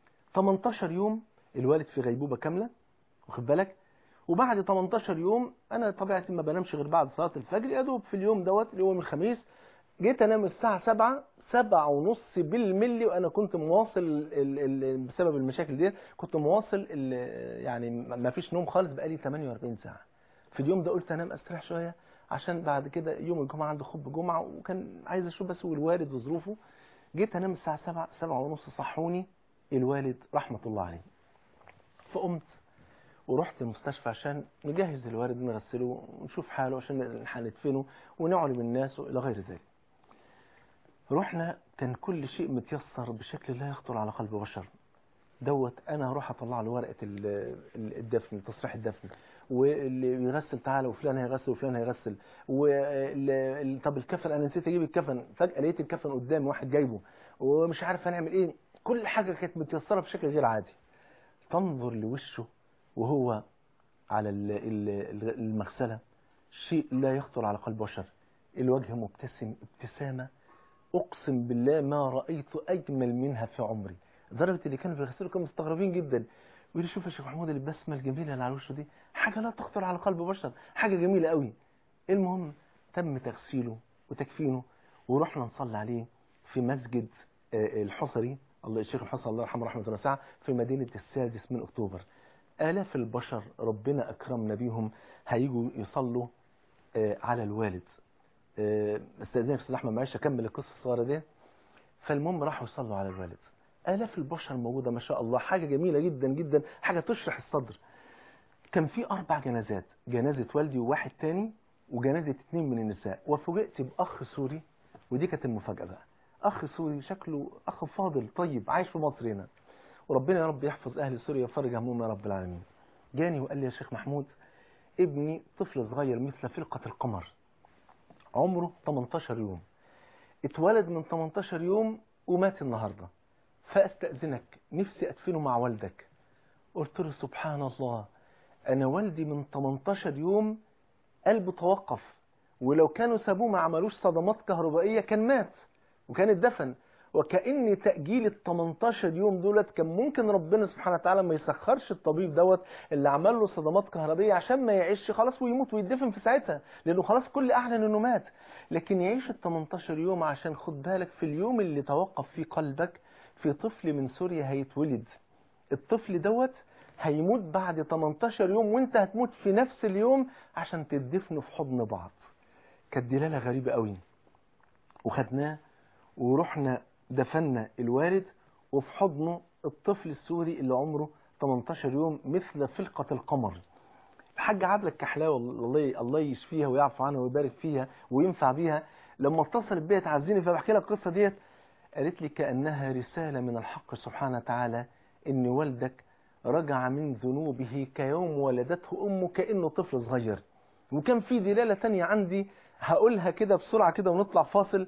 [SPEAKER 5] 18 يوم الوالد في غيبوبة كاملة واخد بالك وبعد 18 يوم انا طبيعتي ما بنامش غير بعد صلاه الفجر يا دوب في اليوم دوت اليوم الخميس جيت انام الساعه 7 7 ونص بالملي وانا كنت مواصل ال ال بسبب المشاكل دي كنت مواصل ال يعني ما فيش نوم خالص بقالي 48 ساعه في اليوم ده قلت انام استريح شويه عشان بعد كده يوم الجمعه عنده خطبه جمعه وكان عايز اشوف بس الوالد وظروفه جيت انام الساعه 7 7 ونص صحوني الوالد رحمه الله عليه فقمت ورحت المستشفى عشان نجهز الوالد نغسله ونشوف حاله عشان هندفنه ونعلم الناس والى غير ذلك رحنا كان كل شيء متيسر بشكل لا يخطر على قلب بشر دوت انا هروح اطلع له ورقه ال- ال- الدفن تصريح الدفن واللي يغسل تعالى وفلان هيغسل وفلان هيغسل وال- طب الكفن انا نسيت اجيب الكفن فجاه لقيت الكفن قدامي واحد جايبه ومش عارف هنعمل ايه كل حاجه كانت متيسره بشكل غير عادي تنظر لوشه وهو على ال- ال- المغسله شيء لا يخطر على قلب بشر الوجه مبتسم ابتسامه اقسم بالله ما رايت اجمل منها في عمري لدرجه اللي كانوا بيغسلوا كانوا مستغربين جدا يقول لي شوف يا شيخ محمود البسمه الجميله اللي على وشه دي حاجه لا تخطر على قلب بشر حاجه جميله قوي المهم تم تغسيله وتكفينه ورحنا نصلي عليه في مسجد آه، الحصري الله الشيخ الحصري الله يرحمه رحمه واسعه في مدينه السادس من اكتوبر آلاف البشر ربنا أكرمنا بيهم هيجوا يصلوا آه، على الوالد آه، استاذنك استاذ احمد معلش اكمل القصه الصغيره دي فالمهم راحوا يصلوا على الوالد آلاف البشر موجودة ما شاء الله حاجة جميلة جدا جدا حاجة تشرح الصدر كان في أربع جنازات جنازة والدي وواحد تاني وجنازة اتنين من النساء وفوجئت بأخ سوري ودي كانت المفاجأة بقى أخ سوري شكله أخ فاضل طيب عايش في مصر هنا وربنا يا رب يحفظ أهل سوريا ويفرج همهم يا رب العالمين جاني وقال لي يا شيخ محمود ابني طفل صغير مثل فلقة القمر عمره 18 يوم اتولد من 18 يوم ومات النهارده فاستأذنك نفسي أدفنه مع والدك قلت له سبحان الله أنا والدي من 18 يوم قلبه توقف ولو كانوا سابوه ما عملوش صدمات كهربائية كان مات وكان اتدفن وكأن تأجيل ال 18 يوم دولت كان ممكن ربنا سبحانه وتعالى ما يسخرش الطبيب دوت اللي عمل له صدمات كهربائية عشان ما يعيش خلاص ويموت ويدفن في ساعتها لأنه خلاص كل أعلن إنه مات لكن يعيش ال 18 يوم عشان خد بالك في اليوم اللي توقف فيه قلبك في طفل من سوريا هيتولد الطفل دوت هيموت بعد 18 يوم وانت هتموت في نفس اليوم عشان تدفنوا في حضن بعض كانت دلالة غريبة قوي وخدناه ورحنا دفنا الوالد وفي حضنه الطفل السوري اللي عمره 18 يوم مثل فلقة القمر الحاج عبلة الكحلاوي الله الله يشفيها ويعفو عنها ويبارك فيها وينفع بيها لما اتصلت بيا تعزيني فبحكي لها القصة ديت قالت لي كأنها رسالة من الحق سبحانه وتعالى إن والدك رجع من ذنوبه كيوم ولدته أمه كأنه طفل صغير وكان في دلالة تانية عندي هقولها كده بسرعة كده ونطلع فاصل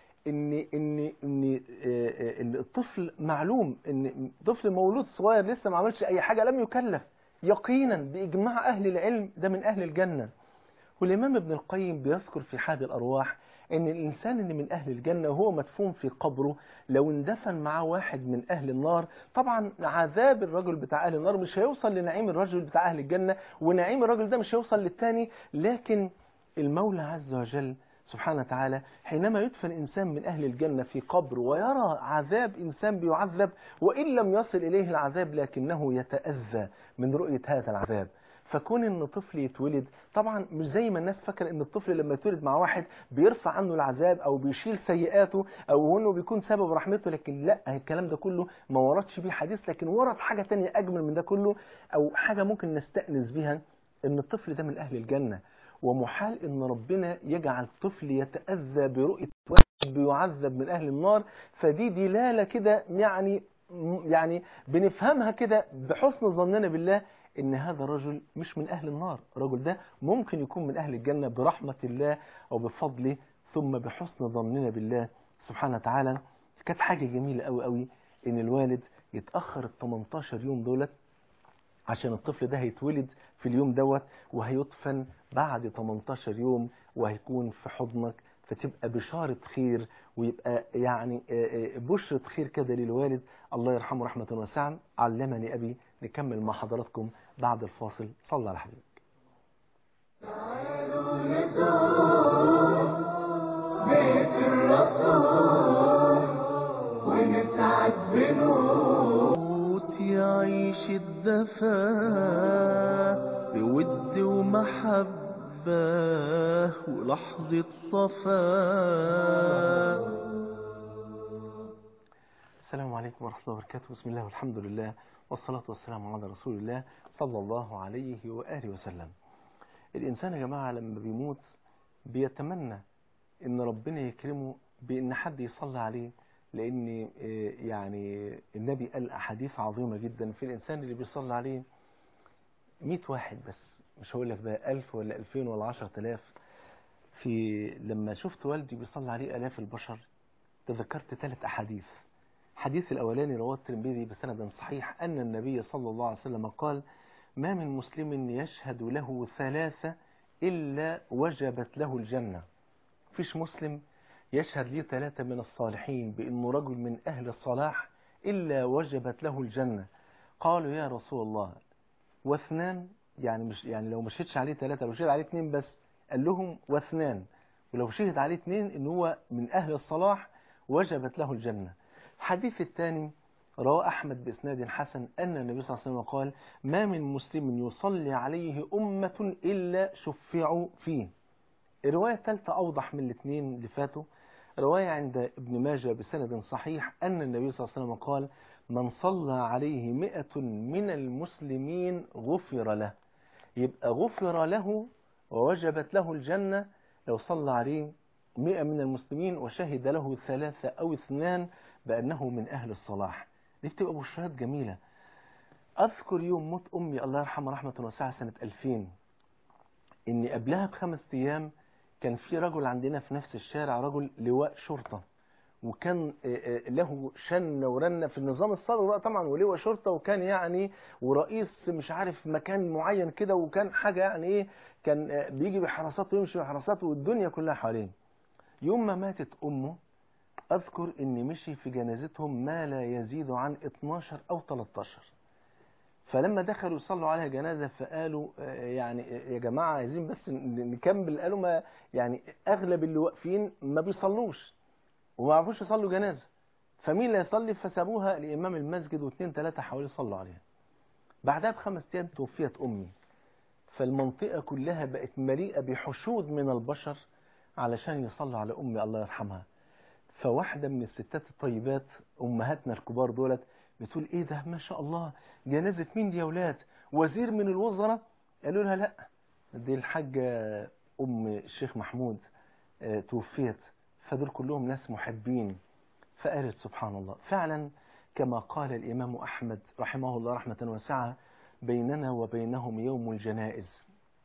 [SPEAKER 5] ان ان ان آه، ان الطفل معلوم ان طفل مولود صغير لسه ما عملش اي حاجه لم يكلف يقينا باجماع اهل العلم ده من اهل الجنه والامام ابن القيم بيذكر في حاد الارواح ان الانسان اللي من اهل الجنه وهو مدفون في قبره لو اندفن معاه واحد من اهل النار طبعا عذاب الرجل بتاع اهل النار مش هيوصل لنعيم الرجل بتاع اهل الجنه ونعيم الرجل ده مش هيوصل للتاني لكن المولى عز وجل سبحانه وتعالى حينما يدفن إنسان من أهل الجنة في قبر ويرى عذاب إنسان بيعذب وإن لم يصل إليه العذاب لكنه يتأذى من رؤية هذا العذاب فكون ان طفل يتولد طبعا مش زي ما الناس فاكره ان الطفل لما يتولد مع واحد بيرفع عنه العذاب او بيشيل سيئاته او انه بيكون سبب رحمته لكن لا الكلام ده كله ما وردش بيه حديث لكن ورد حاجه تانية اجمل من ده كله او حاجه ممكن نستأنس بيها ان الطفل ده من اهل الجنه ومحال ان ربنا يجعل طفل يتأذى برؤية واحد بيعذب من اهل النار فدي دلالة كده يعني يعني بنفهمها كده بحسن ظننا بالله ان هذا الرجل مش من اهل النار الرجل ده ممكن يكون من اهل الجنة برحمة الله او بفضله ثم بحسن ظننا بالله سبحانه وتعالى كانت حاجة جميلة قوي قوي ان الوالد يتأخر ال 18 يوم دولت عشان الطفل ده هيتولد في اليوم دوت وهيدفن بعد 18 يوم وهيكون في حضنك فتبقى بشارة خير ويبقى يعني بشرة خير كده للوالد الله يرحمه رحمة واسعة علمني أبي نكمل مع حضراتكم بعد الفاصل صلى على حبيبك
[SPEAKER 4] تعالوا نزور بيت الرسول ونسعد بنور
[SPEAKER 3] موت يعيش الدفا بود
[SPEAKER 5] محبة ولحظة صفاء السلام عليكم ورحمة الله وبركاته بسم الله والحمد لله والصلاة والسلام على رسول الله صلى الله عليه وآله وسلم الإنسان يا جماعة لما بيموت بيتمنى إن ربنا يكرمه بإن حد يصلي عليه لأن آه، يعني النبي قال أحاديث عظيمة جدا في الإنسان اللي بيصلي عليه 100 واحد بس مش هقول لك بقى 1000 ولا 2000 ولا 10000 في لما شفت والدي بيصلي عليه آلاف البشر تذكرت ثلاث أحاديث الحديث الأولاني رواه الترمذي بسند صحيح أن النبي صلى الله عليه وسلم قال ما من مسلم يشهد له ثلاثة إلا وجبت له الجنة فيش مسلم يشهد لي ثلاثة من الصالحين بأنه رجل من أهل الصلاح إلا وجبت له الجنة قالوا يا رسول الله واثنان يعني مش يعني لو ما شهدش عليه ثلاثة لو شهد عليه اثنين بس قال لهم واثنان ولو شهد عليه اثنين ان هو من اهل الصلاح وجبت له الجنة الحديث الثاني رواه احمد باسناد حسن ان النبي صلى الله عليه وسلم قال ما من مسلم يصلي عليه امة الا شفعوا فيه الرواية الثالثة اوضح من الاثنين اللي فاتوا رواية عند ابن ماجه بسند صحيح أن النبي صلى الله عليه وسلم قال من صلى عليه مئة من المسلمين غفر له يبقى غفر له ووجبت له الجنة لو صلى عليه مئة من المسلمين وشهد له ثلاثة أو اثنان بأنه من أهل الصلاح دي بتبقى بشرات جميلة أذكر يوم موت أمي الله يرحمها رحمة واسعة سنة 2000 إني قبلها بخمس أيام كان في رجل عندنا في نفس الشارع رجل لواء شرطة وكان آه، آه، له شنة ورنة في النظام السابق بقى طبعا ولواء شرطة وكان يعني ورئيس مش عارف مكان معين كده وكان حاجة يعني ايه كان آه، بيجي بحراساته ويمشي بحراساته والدنيا كلها حواليه يوم ما ماتت أمه أذكر إن مشي في جنازتهم ما لا يزيد عن 12 أو 13 فلما دخلوا يصلوا عليها جنازة فقالوا آه، يعني آه، يا جماعة عايزين بس ن- نكمل قالوا ما يعني أغلب اللي واقفين ما بيصلوش وما يعرفوش يصلوا جنازة فمين اللي يصلي فسابوها لإمام المسجد واثنين ثلاثة حاولوا يصلوا عليها بعدها بخمس أيام توفيت أمي فالمنطقة كلها بقت مليئة بحشود من البشر علشان يصلوا على أمي الله يرحمها فواحدة من الستات الطيبات أمهاتنا الكبار دولت بتقول إيه ده ما شاء الله جنازة مين دي يا ولاد وزير من الوزراء قالوا لها لا دي الحاجة أم الشيخ محمود آه، توفيت فدول كلهم ناس محبين فقالت سبحان الله فعلا كما قال الإمام أحمد رحمه الله رحمة واسعة بيننا وبينهم يوم الجنائز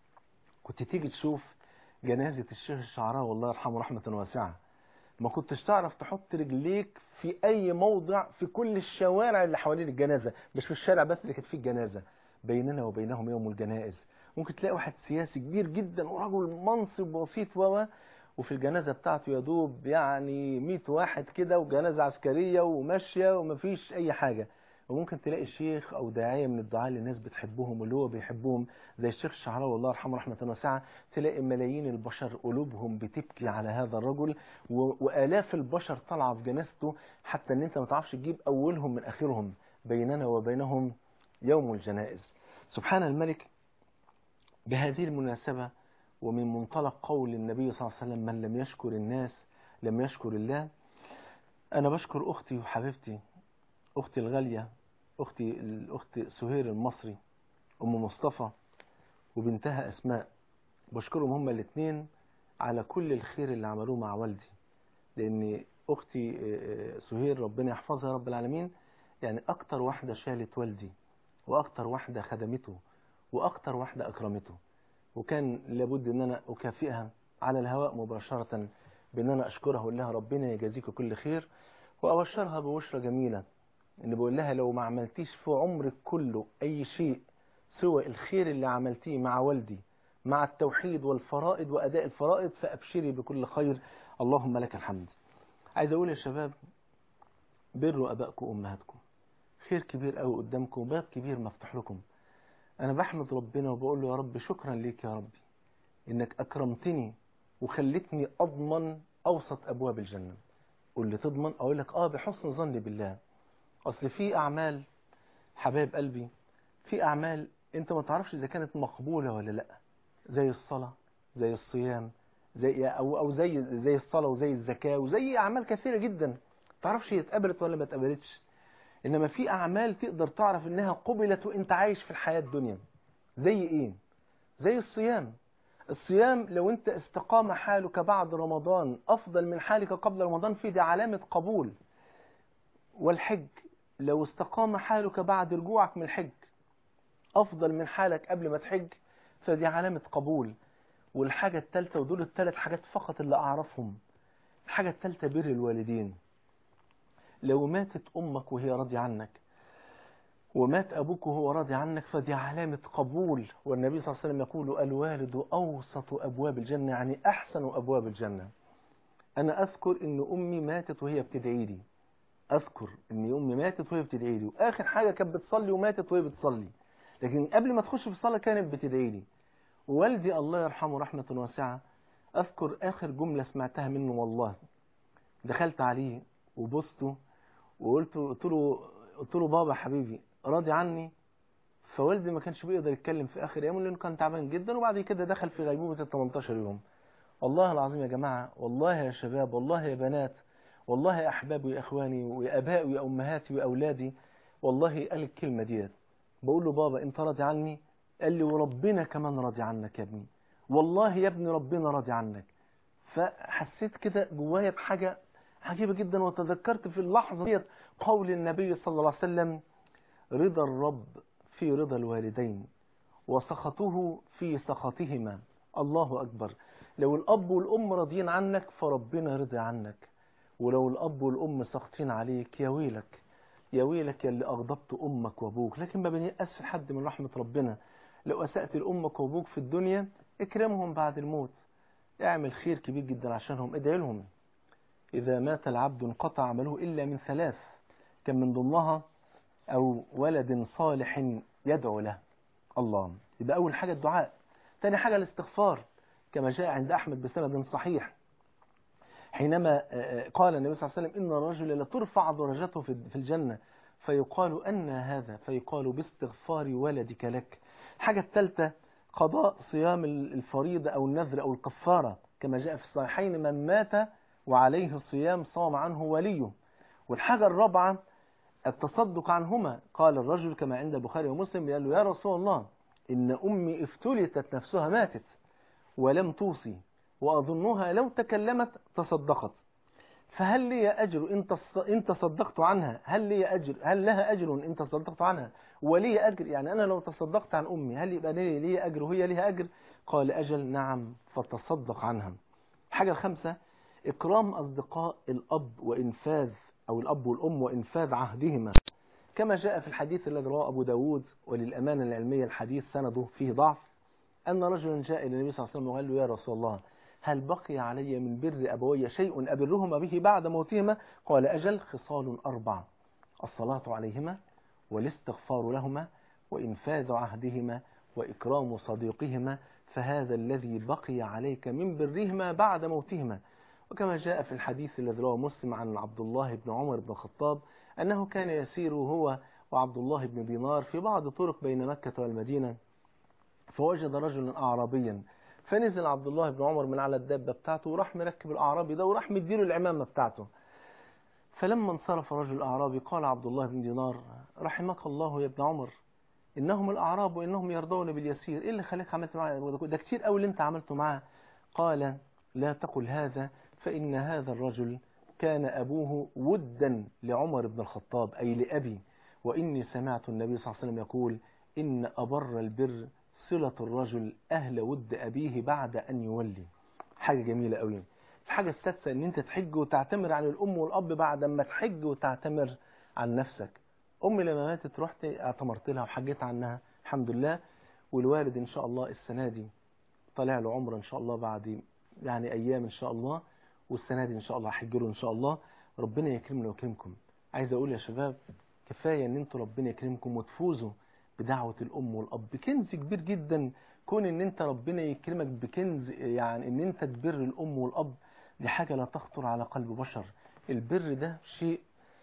[SPEAKER 5] كنت تيجي تشوف جنازة الشيخ الشعراوي والله يرحمه رحمة واسعة ما كنتش تعرف تحط رجليك في أي موضع في كل الشوارع اللي حوالين الجنازة مش في الشارع بس اللي كانت فيه الجنازة بيننا وبينهم يوم الجنائز ممكن تلاقي واحد سياسي كبير جدا ورجل منصب بسيط و وفي الجنازة بتاعته يا دوب يعني 100 واحد كده وجنازة عسكرية وماشية ومفيش أي حاجة وممكن تلاقي شيخ أو داعية من الدعاء اللي الناس بتحبهم واللي هو بيحبهم زي الشيخ الشعراوي الله يرحمه رحمة واسعة تلاقي ملايين البشر قلوبهم بتبكي على هذا الرجل و... وآلاف البشر طالعة في جنازته حتى إن أنت ما تعرفش تجيب أولهم من آخرهم بيننا وبينهم يوم الجنائز سبحان الملك بهذه المناسبة ومن منطلق قول النبي صلى الله عليه وسلم من لم يشكر الناس لم يشكر الله أنا بشكر أختي وحبيبتي أختي الغالية أختي الأخت سهير المصري أم مصطفى وبنتها أسماء بشكرهم هما الاثنين على كل الخير اللي عملوه مع والدي لأن أختي آه، آه، سهير ربنا يحفظها يا رب العالمين يعني أكتر واحدة شالت والدي وأكتر واحدة خدمته وأكتر واحدة أكرمته وكان لابد ان انا اكافئها على الهواء مباشرة بان انا اشكرها واقول لها ربنا يجازيك كل خير وابشرها ببشرة جميلة ان بقول لها لو ما عملتيش في عمرك كله اي شيء سوى الخير اللي عملتيه مع والدي مع التوحيد والفرائض واداء الفرائض فابشري بكل خير اللهم لك الحمد عايز اقول يا شباب بروا ابائكم وامهاتكم خير كبير قوي قدامكم وباب كبير مفتوح لكم أنا بحمد ربنا وبقول له يا رب شكرا ليك يا ربي إنك أكرمتني وخلتني أضمن أوسط أبواب الجنة قول لي تضمن أقول لك آه بحسن ظني بالله أصل في أعمال حبايب قلبي في أعمال أنت ما تعرفش إذا كانت مقبولة ولا لأ زي الصلاة زي الصيام زي أو أو زي زي الصلاة وزي الزكاة وزي أعمال كثيرة جدا تعرفش هي اتقبلت ولا ما اتقبلتش إنما في أعمال تقدر تعرف إنها قبلت وأنت عايش في الحياة الدنيا زي إيه؟ زي الصيام الصيام لو أنت استقام حالك بعد رمضان أفضل من حالك قبل رمضان في دي علامة قبول والحج لو استقام حالك بعد رجوعك من الحج أفضل من حالك قبل ما تحج فدي علامة قبول والحاجة الثالثة ودول الثلاث حاجات فقط اللي أعرفهم الحاجة الثالثة بر الوالدين لو ماتت أمك وهي راضية عنك ومات أبوك وهو راضي عنك فدي علامة قبول والنبي صلى الله عليه وسلم يقول الوالد أوسط أبواب الجنة يعني أحسن أبواب الجنة أنا أذكر أن أمي ماتت وهي بتدعي لي أذكر أن أمي ماتت وهي بتدعي لي وآخر حاجة كانت بتصلي وماتت وهي بتصلي لكن قبل ما تخش في الصلاة كانت بتدعي لي ووالدي الله يرحمه رحمة واسعة أذكر آخر جملة سمعتها منه والله دخلت عليه وبصته وقلت قلت له قلت له بابا حبيبي راضي عني فوالدي ما كانش بيقدر يتكلم في آخر أيامه لأنه كان تعبان جدا وبعد كده دخل في غيبوبة ال 18 يوم والله العظيم يا جماعة والله يا شباب والله يا بنات والله يا أحبابي ويا إخواني ويا أبائي ويا أمهاتي وأولادي والله قال الكلمة ديت بقول له بابا أنت راضي عني قال لي وربنا كمان راضي عنك يا ابني والله يا ابني ربنا راضي عنك فحسيت كده جوايا بحاجة عجيبة جدا وتذكرت في اللحظة ديت قول النبي صلى الله عليه وسلم رضا الرب في رضا الوالدين وسخطه في سخطهما الله أكبر لو الأب والأم راضيين عنك فربنا رضي عنك ولو الأب والأم سخطين عليك يا ويلك يا ويلك يا اللي أغضبت أمك وأبوك لكن ما بنيأس حد من رحمة ربنا لو أسأت لأمك وأبوك في الدنيا اكرمهم بعد الموت اعمل خير كبير جدا عشانهم ادعي لهم إذا مات العبد انقطع عمله إلا من ثلاث كان من ضمنها أو ولد صالح يدعو له الله يبقى أول حاجة الدعاء ثاني حاجة الاستغفار كما جاء عند أحمد بسند صحيح حينما قال النبي صلى الله عليه وسلم إن الرجل لترفع درجته في الجنة فيقال أن هذا فيقال باستغفار ولدك لك الحاجة الثالثة قضاء صيام الفريضة أو النذر أو الكفارة كما جاء في الصحيحين من مات وعليه الصيام صام عنه وليه والحاجة الرابعة التصدق عنهما قال الرجل كما عند البخاري ومسلم قال له يا رسول الله إن أمي افتلتت نفسها ماتت ولم توصي وأظنها لو تكلمت تصدقت فهل لي أجر إن تصدقت عنها هل لي أجر هل لها أجر إن تصدقت عنها ولي أجر يعني أنا لو تصدقت عن أمي هل يبقى لي, لي أجر وهي لها أجر قال أجل نعم فتصدق عنها الحاجة الخامسة إكرام أصدقاء الأب وإنفاذ أو الأب والأم وإنفاذ عهدهما كما جاء في الحديث الذي رواه أبو داود وللأمانة العلمية الحديث سنده فيه ضعف أن رجلا جاء إلى النبي صلى الله عليه وسلم وقال له يا رسول الله هل بقي علي من بر أبوي شيء أبرهما به بعد موتهما قال أجل خصال أربع الصلاة عليهما والاستغفار لهما وإنفاذ عهدهما وإكرام صديقهما فهذا الذي بقي عليك من برهما بعد موتهما وكما جاء في الحديث الذي رواه مسلم عن عبد الله بن عمر بن الخطاب أنه كان يسير هو وعبد الله بن دينار في بعض طرق بين مكة والمدينة فوجد رجلا أعرابيا فنزل عبد الله بن عمر من على الدابة بتاعته وراح مركب الأعرابي ده وراح مديله العمامة بتاعته فلما انصرف رجل الأعرابي قال عبد الله بن دينار رحمك الله يا ابن عمر إنهم الأعراب وإنهم يرضون باليسير إيه اللي خليك عملت معاه ده كتير قوي اللي أنت عملته معاه قال لا تقل هذا فإن هذا الرجل كان أبوه ودا لعمر بن الخطاب أي لأبي وإني سمعت النبي صلى الله عليه وسلم يقول إن أبر البر صلة الرجل أهل ود أبيه بعد أن يولي حاجة جميلة قوي الحاجة السادسة ان انت تحج وتعتمر عن الام والاب بعد ما تحج وتعتمر عن نفسك امي لما ماتت رحت اعتمرت لها وحجيت عنها الحمد لله والوالد ان شاء الله السنة دي طالع له عمره ان شاء الله بعد يعني ايام ان شاء الله والسنة دي ان شاء الله هحج له ان شاء الله ربنا يكرمنا ويكرمكم عايز اقول يا شباب كفاية ان انتوا ربنا يكرمكم وتفوزوا بدعوة الأم والأب كنز كبير جدا كون ان انت ربنا يكرمك بكنز يعني ان انت تبر الأم والأب دي حاجة لا تخطر على قلب بشر البر ده شيء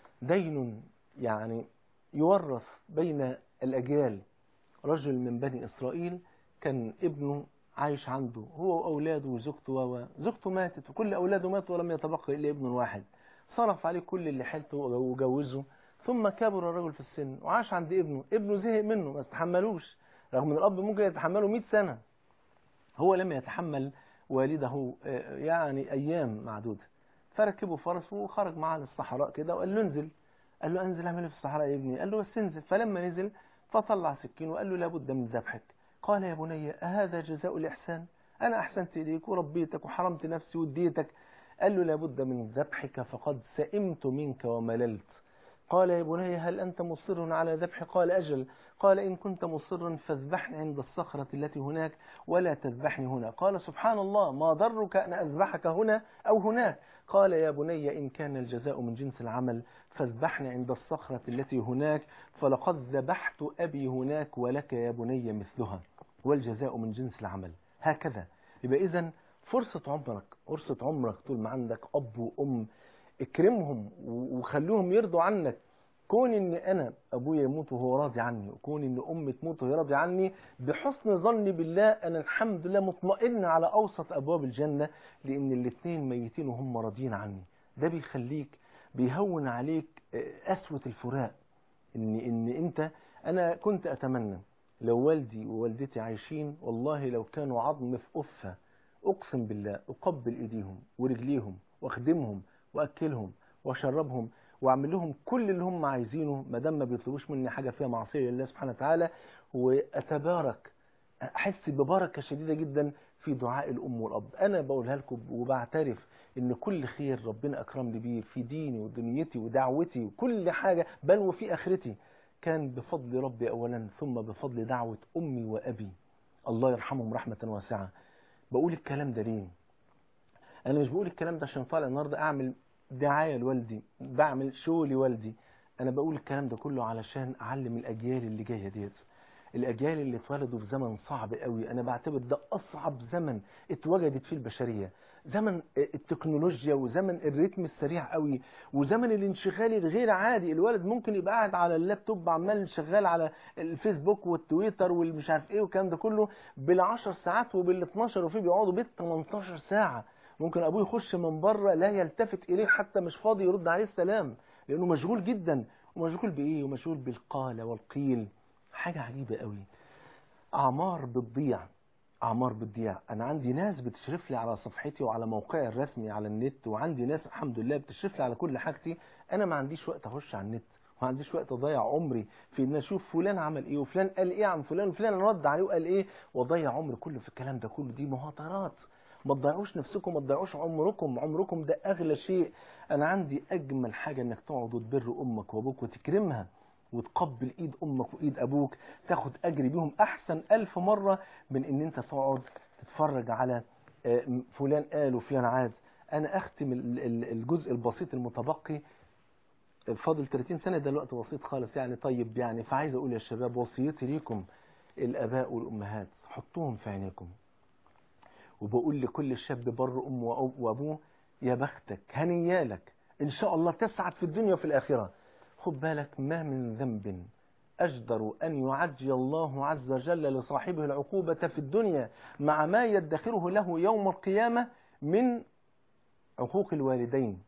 [SPEAKER 5] دين يعني يورث بين الأجيال رجل من بني إسرائيل كان ابنه عايش عنده هو وأولاده وزوجته و زوجته ماتت وكل أولاده ماتوا ولم يتبقى إلا ابن واحد صرف عليه كل اللي حيلته وجوزه ثم كبر الرجل في السن وعاش عند ابنه ابنه زهق منه ما استحملوش رغم ان الاب ممكن يتحمله 100 سنه هو لم يتحمل والده يعني ايام معدوده فركبه فرس وخرج معاه للصحراء كده وقال له انزل قال له انزل اعمل ايه في الصحراء يا ابني قال له بس انزل فلما نزل فطلع سكين وقال له لابد من ذبحك قال يا بني أهذا جزاء الإحسان أنا أحسنت إليك وربيتك وحرمت نفسي واديتك قال له لابد من ذبحك فقد سئمت منك ومللت قال يا بني هل أنت مصر على ذبحي قال أجل قال إن كنت مصرا فاذبحني عند الصخرة التي هناك ولا تذبحني هنا قال سبحان الله ما ضرك أن أذبحك هنا أو هناك قال يا بني إن كان الجزاء من جنس العمل فاذبحني عند الصخرة التي هناك فلقد ذبحت أبي هناك ولك يا بني مثلها والجزاء من جنس العمل هكذا يبقى إذا فرصة عمرك فرصة عمرك طول ما عندك أب وأم اكرمهم وخليهم يرضوا عنك كون ان انا ابويا يموت وهو راضي عني وكون ان امي تموت وهي راضي عني بحسن ظني بالله انا الحمد لله مطمئن على اوسط ابواب الجنه لان الاثنين ميتين وهم راضيين عني ده بيخليك بيهون عليك قسوه الفراق ان ان انت انا كنت اتمنى لو والدي ووالدتي عايشين والله لو كانوا عظم في قفه اقسم بالله اقبل ايديهم ورجليهم واخدمهم واكلهم واشربهم واعمل لهم كل اللي هم عايزينه ما دام ما بيطلبوش مني حاجه فيها معصيه لله سبحانه وتعالى واتبارك احس ببركه شديده جدا في دعاء الام والاب انا بقولها لكم وبعترف ان كل خير ربنا اكرمني بيه في ديني ودنيتي ودعوتي وكل حاجه بل وفي اخرتي كان بفضل ربي اولا ثم بفضل دعوه امي وابي الله يرحمهم رحمه واسعه بقول الكلام ده ليه انا مش بقول الكلام ده عشان طالع النهارده اعمل دعايه لوالدي بعمل شو لوالدي انا بقول الكلام ده كله علشان اعلم الاجيال اللي جايه ديت الاجيال اللي اتولدوا في زمن صعب قوي انا بعتبر ده اصعب زمن اتوجدت فيه البشريه زمن التكنولوجيا وزمن الريتم السريع قوي وزمن الانشغال الغير عادي الولد ممكن يبقى قاعد على اللابتوب عمال شغال على الفيسبوك والتويتر والمش عارف ايه والكلام ده كله بال10 ساعات وبال12 وفي بيقعدوا بال 18 ساعه ممكن ابوه يخش من بره لا يلتفت اليه حتى مش فاضي يرد عليه السلام لانه مشغول جدا ومشغول بايه ومشغول بالقال والقيل حاجه عجيبه قوي اعمار بتضيع اعمار بتضيع انا عندي ناس بتشرف لي على صفحتي وعلى موقعي الرسمي على النت وعندي ناس الحمد لله بتشرف لي على كل حاجتي انا ما عنديش وقت اخش على النت ما عنديش وقت اضيع عمري في ان اشوف فلان عمل ايه وفلان قال ايه عن فلان وفلان رد عليه وقال ايه واضيع عمري كله في الكلام ده كله دي مهاترات ما تضيعوش نفسكم ما تضيعوش عمركم عمركم ده اغلى شيء انا عندي اجمل حاجه انك تقعد وتبر امك وابوك وتكرمها وتقبل ايد امك وايد ابوك تاخد اجر بيهم احسن الف مره من ان انت تقعد تتفرج على فلان قال وفلان عاد انا اختم الجزء البسيط المتبقي فاضل 30 سنه ده الوقت بسيط خالص يعني طيب يعني فعايز اقول يا شباب وصيتي ليكم الاباء والامهات حطوهم في عينيكم وبقول لكل شاب بر امه وابوه يا بختك هنيالك ان شاء الله تسعد في الدنيا وفي الاخره خد بالك ما من ذنب أجدر أن يعجل الله عز وجل لصاحبه العقوبة في الدنيا مع ما يدخره له يوم القيامة من عقوق الوالدين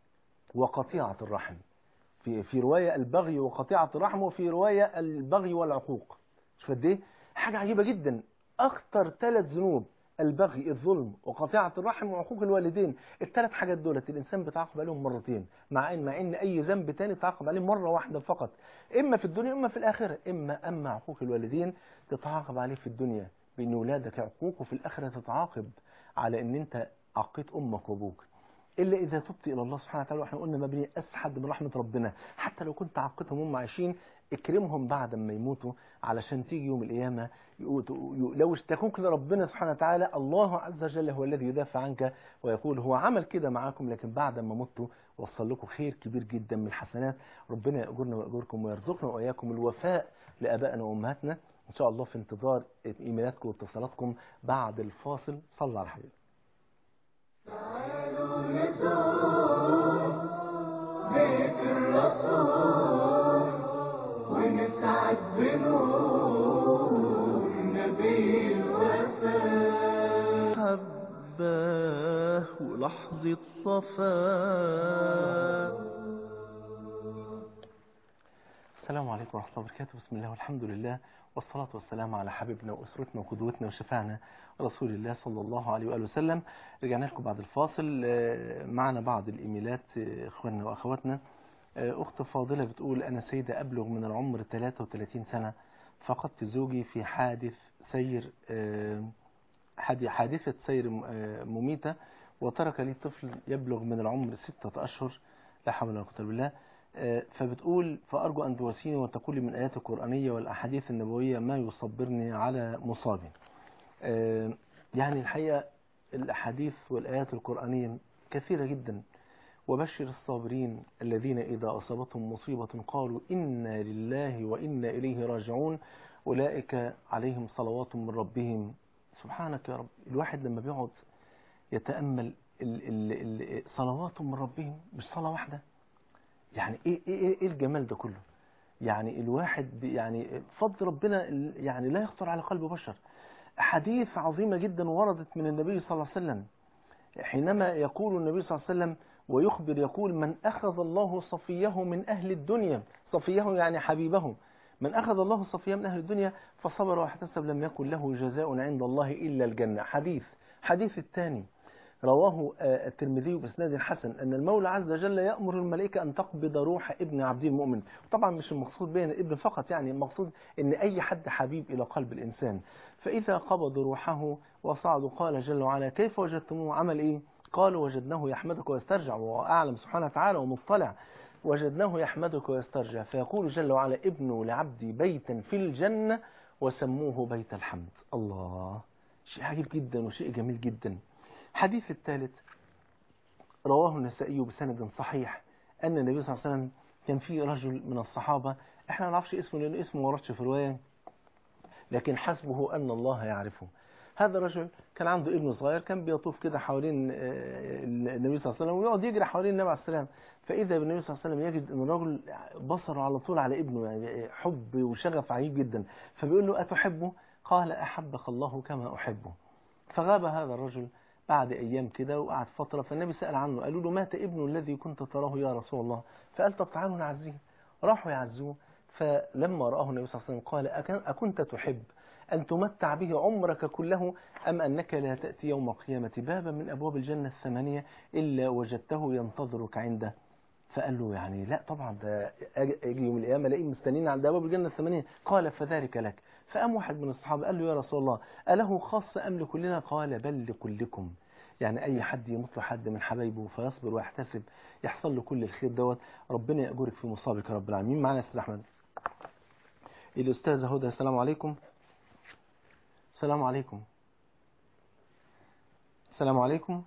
[SPEAKER 5] وقطيعة الرحم في في رواية البغي وقطيعة الرحم وفي رواية البغي والعقوق شوف قد ايه حاجة عجيبة جدا أخطر ثلاث ذنوب البغي الظلم وقطيعة الرحم وعقوق الوالدين الثلاث حاجات دولت الإنسان بيتعاقب عليهم مرتين مع إن مع إن أي ذنب تاني تعاقب عليه مرة واحدة فقط إما في الدنيا إما في الآخرة إما أما عقوق الوالدين تتعاقب عليه في الدنيا بإن ولادك عقوق وفي الآخرة تتعاقب على إن أنت عقيت أمك وأبوك إلا إذا تبت إلى الله سبحانه وتعالى وإحنا قلنا مبني أسحد من رحمة ربنا حتى لو كنت عقيتهم هم عايشين اكرمهم بعد ما يموتوا علشان تيجي يوم القيامة لو اشتكوك لربنا سبحانه وتعالى الله عز وجل هو الذي يدافع عنك ويقول هو عمل كده معاكم لكن بعد ما متوا وصل لكم خير كبير جدا من الحسنات ربنا يأجرنا ويأجركم ويرزقنا وإياكم الوفاء لآبائنا وأمهاتنا إن شاء الله في انتظار إيميلاتكم واتصالاتكم بعد الفاصل صلى على الحبيب
[SPEAKER 4] تعالوا نزور بيت الرسول ونسعد بنور نبي الوفاء
[SPEAKER 6] لحظة صفاء
[SPEAKER 5] السلام عليكم ورحمة الله وبركاته بسم الله والحمد لله والصلاة والسلام على حبيبنا وأسرتنا وقدوتنا وشفاعنا رسول الله صلى الله عليه وآله وسلم رجعنا لكم بعد الفاصل آه، معنا بعض الإيميلات آه، إخواننا وأخواتنا آه، أخت فاضلة بتقول أنا سيدة أبلغ من العمر 33 سنة فقدت زوجي في حادث سير آه، حادي- حادثة سير م- آه، مميتة وترك لي طفل يبلغ من العمر ستة أشهر لا حول ولا قوة إلا بالله آه، فبتقول فأرجو أن تواسيني وتقول لي من الآيات القرآنية والأحاديث النبوية ما يصبرني على مصابي آه، يعني الحقيقة الأحاديث والآيات القرآنية كثيرة جدا وبشر الصابرين الذين إذا أصابتهم مصيبة قالوا إنا لله وإنا إليه راجعون أولئك عليهم صلوات من ربهم سبحانك يا رب الواحد لما بيقعد يتأمل ال ال ال صلوات من ربهم مش صلاة واحدة يعني إيه, إيه, إيه, إيه الجمال ده كله يعني الواحد بي- يعني فضل ربنا ال- يعني لا يخطر على قلب بشر حديث عظيمة جدا وردت من النبي صلى الله عليه وسلم حينما يقول النبي صلى الله عليه وسلم ويخبر يقول من أخذ الله صفيه من أهل الدنيا صفيه يعني حبيبه من أخذ الله صفيه من أهل الدنيا فصبر واحتسب لم يكن له جزاء عند الله إلا الجنة حديث حديث الثاني رواه آه، الترمذي باسناد حسن ان المولى عز وجل يامر الملائكه ان تقبض روح ابن عبد المؤمن طبعا مش المقصود بين الابن فقط يعني المقصود ان اي حد حبيب الى قلب الانسان فاذا قبضوا روحه وصعدوا قال جل وعلا كيف وجدتموه عمل ايه قالوا وجدناه يحمدك ويسترجع وهو اعلم سبحانه وتعالى ومطلع وجدناه يحمدك ويسترجع فيقول جل وعلا ابنوا لعبدي بيتا في الجنه وسموه بيت الحمد الله شيء عجيب جدا وشيء جميل جدا حديث الثالث رواه النسائي بسند صحيح أن النبي صلى الله عليه وسلم كان في رجل من الصحابة احنا ما نعرفش اسمه لأن اسمه ما وردش في رواية لكن حسبه أن الله يعرفه هذا الرجل كان عنده ابن صغير كان بيطوف كده حوالين آه، النبي صلى الله عليه وسلم ويقعد يجري حوالين النبي عليه السلام فإذا بالنبي صلى الله عليه وسلم يجد أن الرجل بصره على طول على ابنه يعني حب وشغف عجيب جدا فبيقول له أتحبه قال أحبك الله كما أحبه فغاب هذا الرجل بعد أيام كده وقعد فترة فالنبي سأل عنه قالوا له مات ابنه الذي كنت تراه يا رسول الله فقال طب تعالوا نعزيه راحوا يعزوه فلما رآه النبي صلى الله عليه وسلم قال أكن- أكنت تحب أن تمتع به عمرك كله أم أنك لا تأتي يوم القيامة بابا من أبواب الجنة الثمانية إلا وجدته ينتظرك عنده فقال له يعني لا طبعا ده أجي أجي يوم القيامة الاقيه مستنيين عند أبواب الجنة الثمانية قال فذلك لك فقام واحد من الصحابة قال له يا رسول الله أله خاصة أم لكلنا قال بل لكلكم يعني أي حد يموت له حد من حبايبه فيصبر ويحتسب يحصل له كل الخير دوت ربنا يأجرك في مصابك يا رب العالمين معنا يا أستاذ أحمد الأستاذة هدى السلام عليكم السلام عليكم السلام عليكم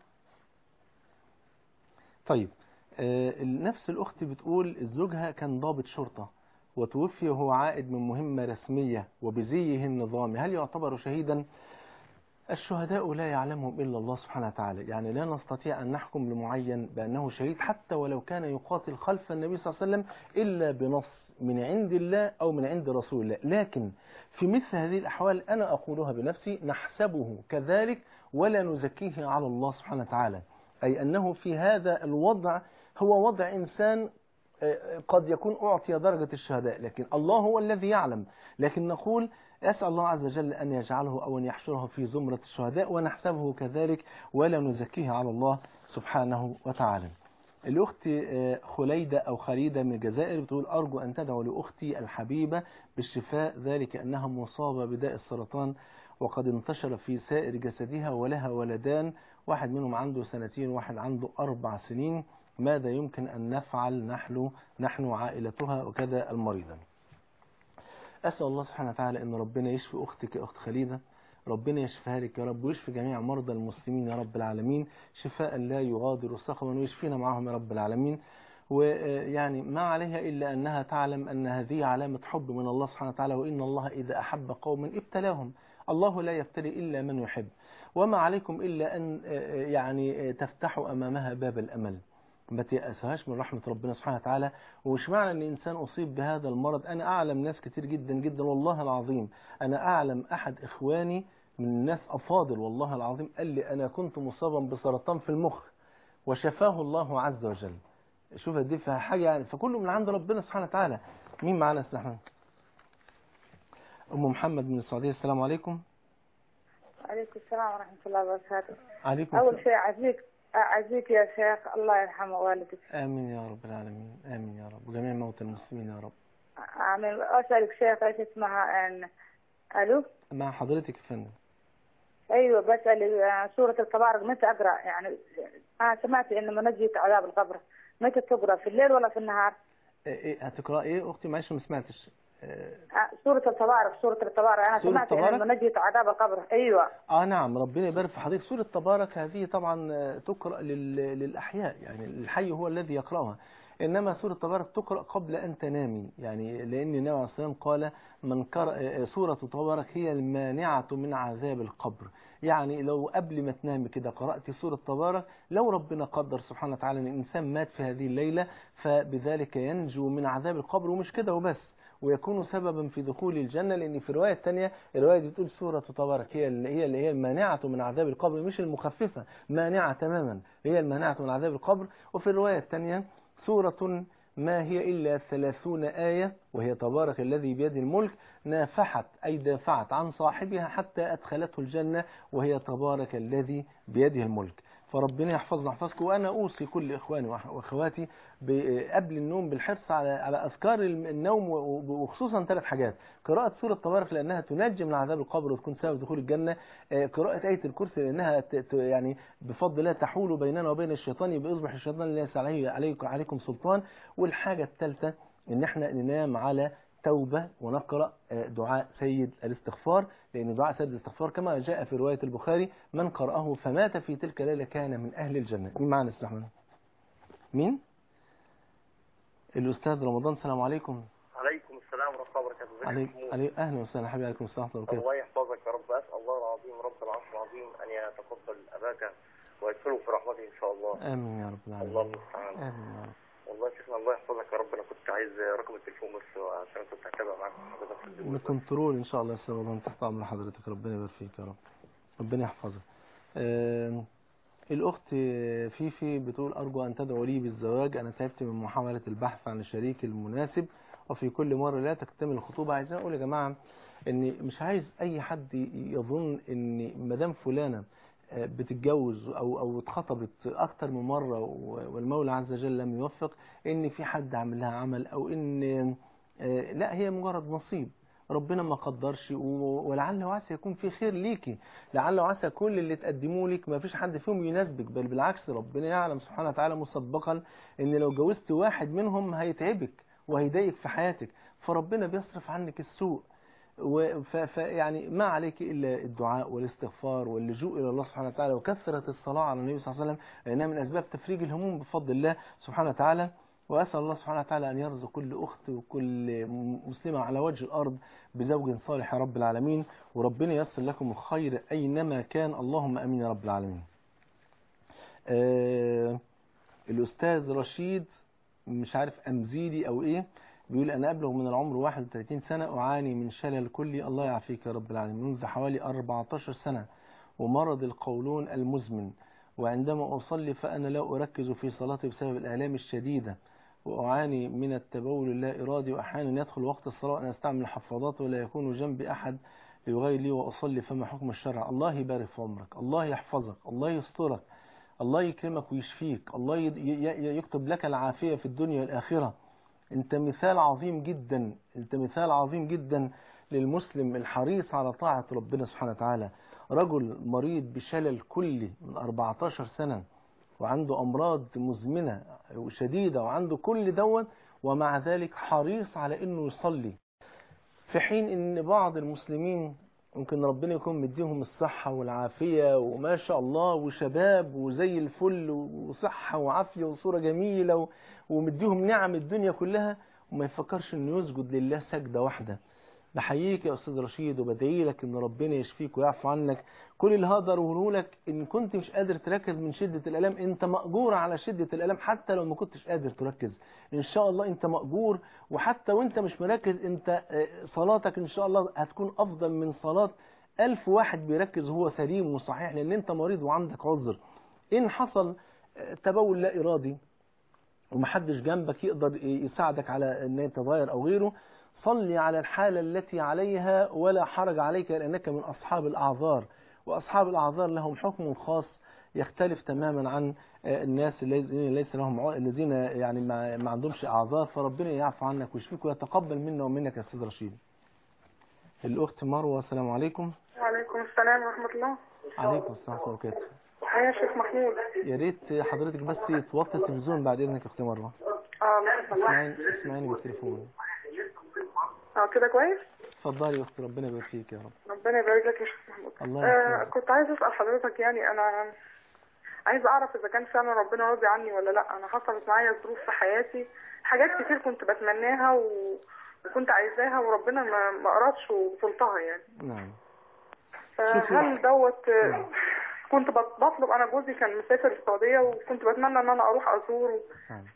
[SPEAKER 5] طيب آه، نفس الأخت بتقول زوجها كان ضابط شرطة وتوفي وهو عائد من مهمة رسمية وبزيه النظامي هل يعتبر شهيدا؟ الشهداء لا يعلمهم إلا الله سبحانه وتعالى يعني لا نستطيع أن نحكم لمعين بأنه شهيد حتى ولو كان يقاتل خلف النبي صلى الله عليه وسلم إلا بنص من عند الله أو من عند رسول الله لكن في مثل هذه الأحوال أنا أقولها بنفسي نحسبه كذلك ولا نزكيه على الله سبحانه وتعالى أي أنه في هذا الوضع هو وضع إنسان آه، قد يكون أعطي درجة الشهداء لكن الله هو الذي يعلم لكن نقول أسأل الله عز وجل أن يجعله أو أن يحشره في زمرة الشهداء ونحسبه كذلك ولا نزكيه على الله سبحانه وتعالى الأخت آه، خليدة أو خليدة من الجزائر بتقول أرجو أن تدعو لأختي الحبيبة بالشفاء ذلك أنها مصابة بداء السرطان وقد انتشر في سائر جسدها ولها ولدان واحد منهم عنده سنتين واحد عنده أربع سنين ماذا يمكن أن نفعل نحن نحن عائلتها وكذا المريضة أسأل الله سبحانه وتعالى أن ربنا يشفي أختك يا أخت خليدة ربنا يشفيها لك يا رب ويشفي جميع مرضى المسلمين يا رب العالمين شفاء لا يغادر سقما ويشفينا معهم يا رب العالمين ويعني ما عليها إلا أنها تعلم أن هذه علامة حب من الله سبحانه وتعالى وإن الله إذا أحب قوما ابتلاهم الله لا يبتلي إلا من يحب وما عليكم إلا أن يعني تفتحوا أمامها باب الأمل ما تيأسهاش من رحمة ربنا سبحانه وتعالى ومش معنى أن إنسان أصيب بهذا المرض أنا أعلم ناس كتير جدا جدا والله العظيم أنا أعلم أحد إخواني من الناس أفاضل والله العظيم قال لي أنا كنت مصابا بسرطان في المخ وشفاه الله عز وجل شوف دي فيها حاجة يعني فكله من عند ربنا سبحانه وتعالى مين معانا استاذ احمد ام محمد من السعودية السلام عليكم
[SPEAKER 6] عليكم السلام ورحمة الله وبركاته
[SPEAKER 5] عليكم
[SPEAKER 6] أول
[SPEAKER 5] السلام
[SPEAKER 6] شيء أعزيك أعزيك يا شيخ الله يرحم والدك
[SPEAKER 5] امين يا رب العالمين امين يا رب وجميع موتى المسلمين يا رب
[SPEAKER 6] آمين أسألك شيخ إيش اسمها أن ألو
[SPEAKER 5] مع حضرتك يا فندم
[SPEAKER 6] أيوة بسأل آه، سورة التبارك متى أقرأ يعني أنا سمعت إن منجية عذاب القبر متى تقرأ في الليل ولا في النهار
[SPEAKER 5] ايه إيه، هتقرا ايه اختي معلش ما سمعتش اه
[SPEAKER 6] آه، سورة التبارك سورة التبارك أنا
[SPEAKER 5] سورة
[SPEAKER 6] سمعت
[SPEAKER 5] التبارك؟
[SPEAKER 6] إن منجية عذاب القبر أيوة
[SPEAKER 5] آه نعم ربنا يبارك في حضرتك سورة تبارك هذه طبعا آه، تقرأ لل- للأحياء يعني الحي هو الذي يقرأها إنما سورة تبارك تقرأ قبل أن تنامي يعني لأن النبي عليه الصلاة والسلام قال من قرأ آه، سورة تبارك هي المانعة من عذاب القبر يعني لو قبل ما تنامي كده قرأت سورة تبارك لو ربنا قدر سبحانه وتعالى أن الإنسان مات في هذه الليلة فبذلك ينجو من عذاب القبر ومش كده وبس ويكون سببا في دخول الجنة لأن في الرواية الثانية الرواية دي بتقول سورة تبارك هي اللي هي اللي هي المانعة من عذاب القبر مش المخففة مانعة تماما هي المانعة من عذاب القبر وفي الرواية الثانية سورة ما هي إلا ثلاثون آية وهي تبارك الذي بيده الملك نافحت أي دافعت عن صاحبها حتى أدخلته الجنة وهي تبارك الذي بيده الملك فربنا يحفظنا يحفظكم وأنا أوصي كل إخواني وأخ- وأخواتي ب- قبل النوم بالحرص على على أذكار النوم و- وخصوصا ثلاث حاجات قراءة سورة تبارك لأنها تنجي من عذاب القبر وتكون سبب دخول الجنة آه، قراءة آية الكرسي لأنها ت- ت- يعني بفضل الله تحول بيننا وبين الشيطان يبقى يصبح الشيطان ليس عليه عليكم عليكم سلطان والحاجة الثالثة إن احنا ننام على توبة ونقرأ آه، دعاء سيد الاستغفار لأن دعاء سيد الاستغفار كما جاء في رواية البخاري من قرأه فمات في تلك الليلة كان من أهل الجنة مين معنا أستاذ أحمد؟ مين؟ الأستاذ رمضان السلام عليكم
[SPEAKER 7] عليكم السلام ورحمة الله وبركاته ازيك يا
[SPEAKER 5] عليك
[SPEAKER 7] محمود؟
[SPEAKER 5] عليك أهلا وسهلا حبيبي عليكم السلام ورحمة الله وبركاته
[SPEAKER 7] الله يحفظك يا رب أسأل الله العظيم رب العرش العظيم أن يتقبل أباك ويدخله في رحمته إن شاء الله
[SPEAKER 5] آمين يا رب
[SPEAKER 7] الله
[SPEAKER 5] العالمين
[SPEAKER 7] المستعان
[SPEAKER 5] آمين يا رب
[SPEAKER 7] والله يا شيخنا الله يحفظك يا رب أنا كنت عايز رقم التليفون بس عشان كنت هتابع معاك حضرتك في الدول.
[SPEAKER 5] الكنترول ان شاء الله يا استاذ رمضان تحت امر حضرتك ربنا يبارك فيك يا رب ربنا يحفظك آم، الاخت فيفي بتقول ارجو ان تدعو لي بالزواج انا تعبت من محاوله البحث عن الشريك المناسب وفي كل مره لا تكتمل الخطوبه عايزين اقول يا جماعه ان مش عايز اي حد يظن ان مدام فلانه آه، بتتجوز او او اتخطبت اكتر من مره و- والمولى عز وجل لم يوفق ان في حد عامل لها عمل او ان آه، لا هي مجرد نصيب ربنا ما قدرش و- ولعل وعسى يكون في خير ليكي لعل وعسى كل اللي تقدموا لك ما فيش حد فيهم يناسبك بل بالعكس ربنا يعلم سبحانه وتعالى مسبقا ان لو جوزت واحد منهم هيتعبك وهيضايقك في حياتك فربنا بيصرف عنك السوء و- ف- ف- يعني ما عليك الا الدعاء والاستغفار واللجوء الى الله سبحانه وتعالى وكثره الصلاه على النبي صلى الله عليه وسلم لانها من اسباب تفريج الهموم بفضل الله سبحانه وتعالى وأسأل الله سبحانه وتعالى أن يرزق كل أخت وكل مسلمة على وجه الأرض بزوج صالح يا رب العالمين وربنا ييسر لكم الخير أينما كان اللهم أمين يا رب العالمين آه الأستاذ رشيد مش عارف أمزيلي أو إيه بيقول أنا أبلغ من العمر 31 سنة أعاني من شلل كلي الله يعافيك يا رب العالمين منذ حوالي 14 سنة ومرض القولون المزمن وعندما أصلي فأنا لا أركز في صلاتي بسبب الآلام الشديدة وأعاني من التبول اللا إرادي وأحيانا يدخل وقت الصلاة وأنا أستعمل الحفاضات ولا يكون جنبي أحد ليغير لي وأصلي فما حكم الشرع الله يبارك في عمرك الله يحفظك الله يسترك الله يكرمك ويشفيك الله ي- ي- يكتب لك العافية في الدنيا والآخرة انت مثال عظيم جدا انت مثال عظيم جدا للمسلم الحريص على طاعة ربنا سبحانه وتعالى رجل مريض بشلل كلي من 14 سنة وعنده أمراض مزمنة وشديدة وعنده كل دوت ومع ذلك حريص على أنه يصلي في حين أن بعض المسلمين ممكن ربنا يكون مديهم الصحة والعافية وما شاء الله وشباب وزي الفل وصحة وعافية وصورة جميلة و- ومديهم نعم الدنيا كلها وما يفكرش انه يسجد لله سجدة واحدة بحييك يا استاذ رشيد وبدعي لك ان ربنا يشفيك ويعفو عنك كل اللي هقدر اقوله لك ان كنت مش قادر تركز من شده الالام انت ماجور على شده الالام حتى لو ما كنتش قادر تركز ان شاء الله انت ماجور وحتى وانت مش مركز انت آه، صلاتك ان شاء الله هتكون افضل من صلاه ألف واحد بيركز وهو سليم وصحيح لان انت مريض وعندك عذر ان حصل آه، تبول لا إرادي ومحدش جنبك يقدر يساعدك على ان انت تغير او غيره صلي على الحالة التي عليها ولا حرج عليك لأنك من أصحاب الأعذار وأصحاب الأعذار لهم حكم خاص يختلف تماما عن آه، الناس الذين ليس لهم عو- الذين يعني ما, ما عندهمش أعذار فربنا يعفو عنك ويشفيك ويتقبل منا ومنك يا أستاذ رشيد الأخت مروة السلام عليكم
[SPEAKER 8] وعليكم السلام ورحمة الله
[SPEAKER 5] عليكم السلام ورحمة الله وبركاته
[SPEAKER 8] يا شيخ محمود
[SPEAKER 5] يا ريت حضرتك بس توطي التلفزيون بعد إذنك يا أختي مروة
[SPEAKER 8] اه لا
[SPEAKER 5] اسمعيني اسمعيني بالتليفون
[SPEAKER 8] اه كده كويس
[SPEAKER 5] اتفضلي يا أختي ربنا يبارك فيك يا رب
[SPEAKER 8] ربنا يبارك لك يا شيخ محمود
[SPEAKER 5] الله
[SPEAKER 8] آه
[SPEAKER 5] يحفظك
[SPEAKER 8] كنت عايز اسال حضرتك يعني انا عايزه اعرف اذا كان فعلا ربنا راضي عني ولا لا انا حصلت معايا ظروف في حياتي حاجات كتير كنت بتمناها و... وكنت عايزاها وربنا ما ما ارادش وصلتها يعني
[SPEAKER 5] نعم
[SPEAKER 8] فهل دوت آه، كنت بط- بطلب انا جوزي كان مسافر السعوديه وكنت بتمنى ان انا اروح ازوره
[SPEAKER 5] نعم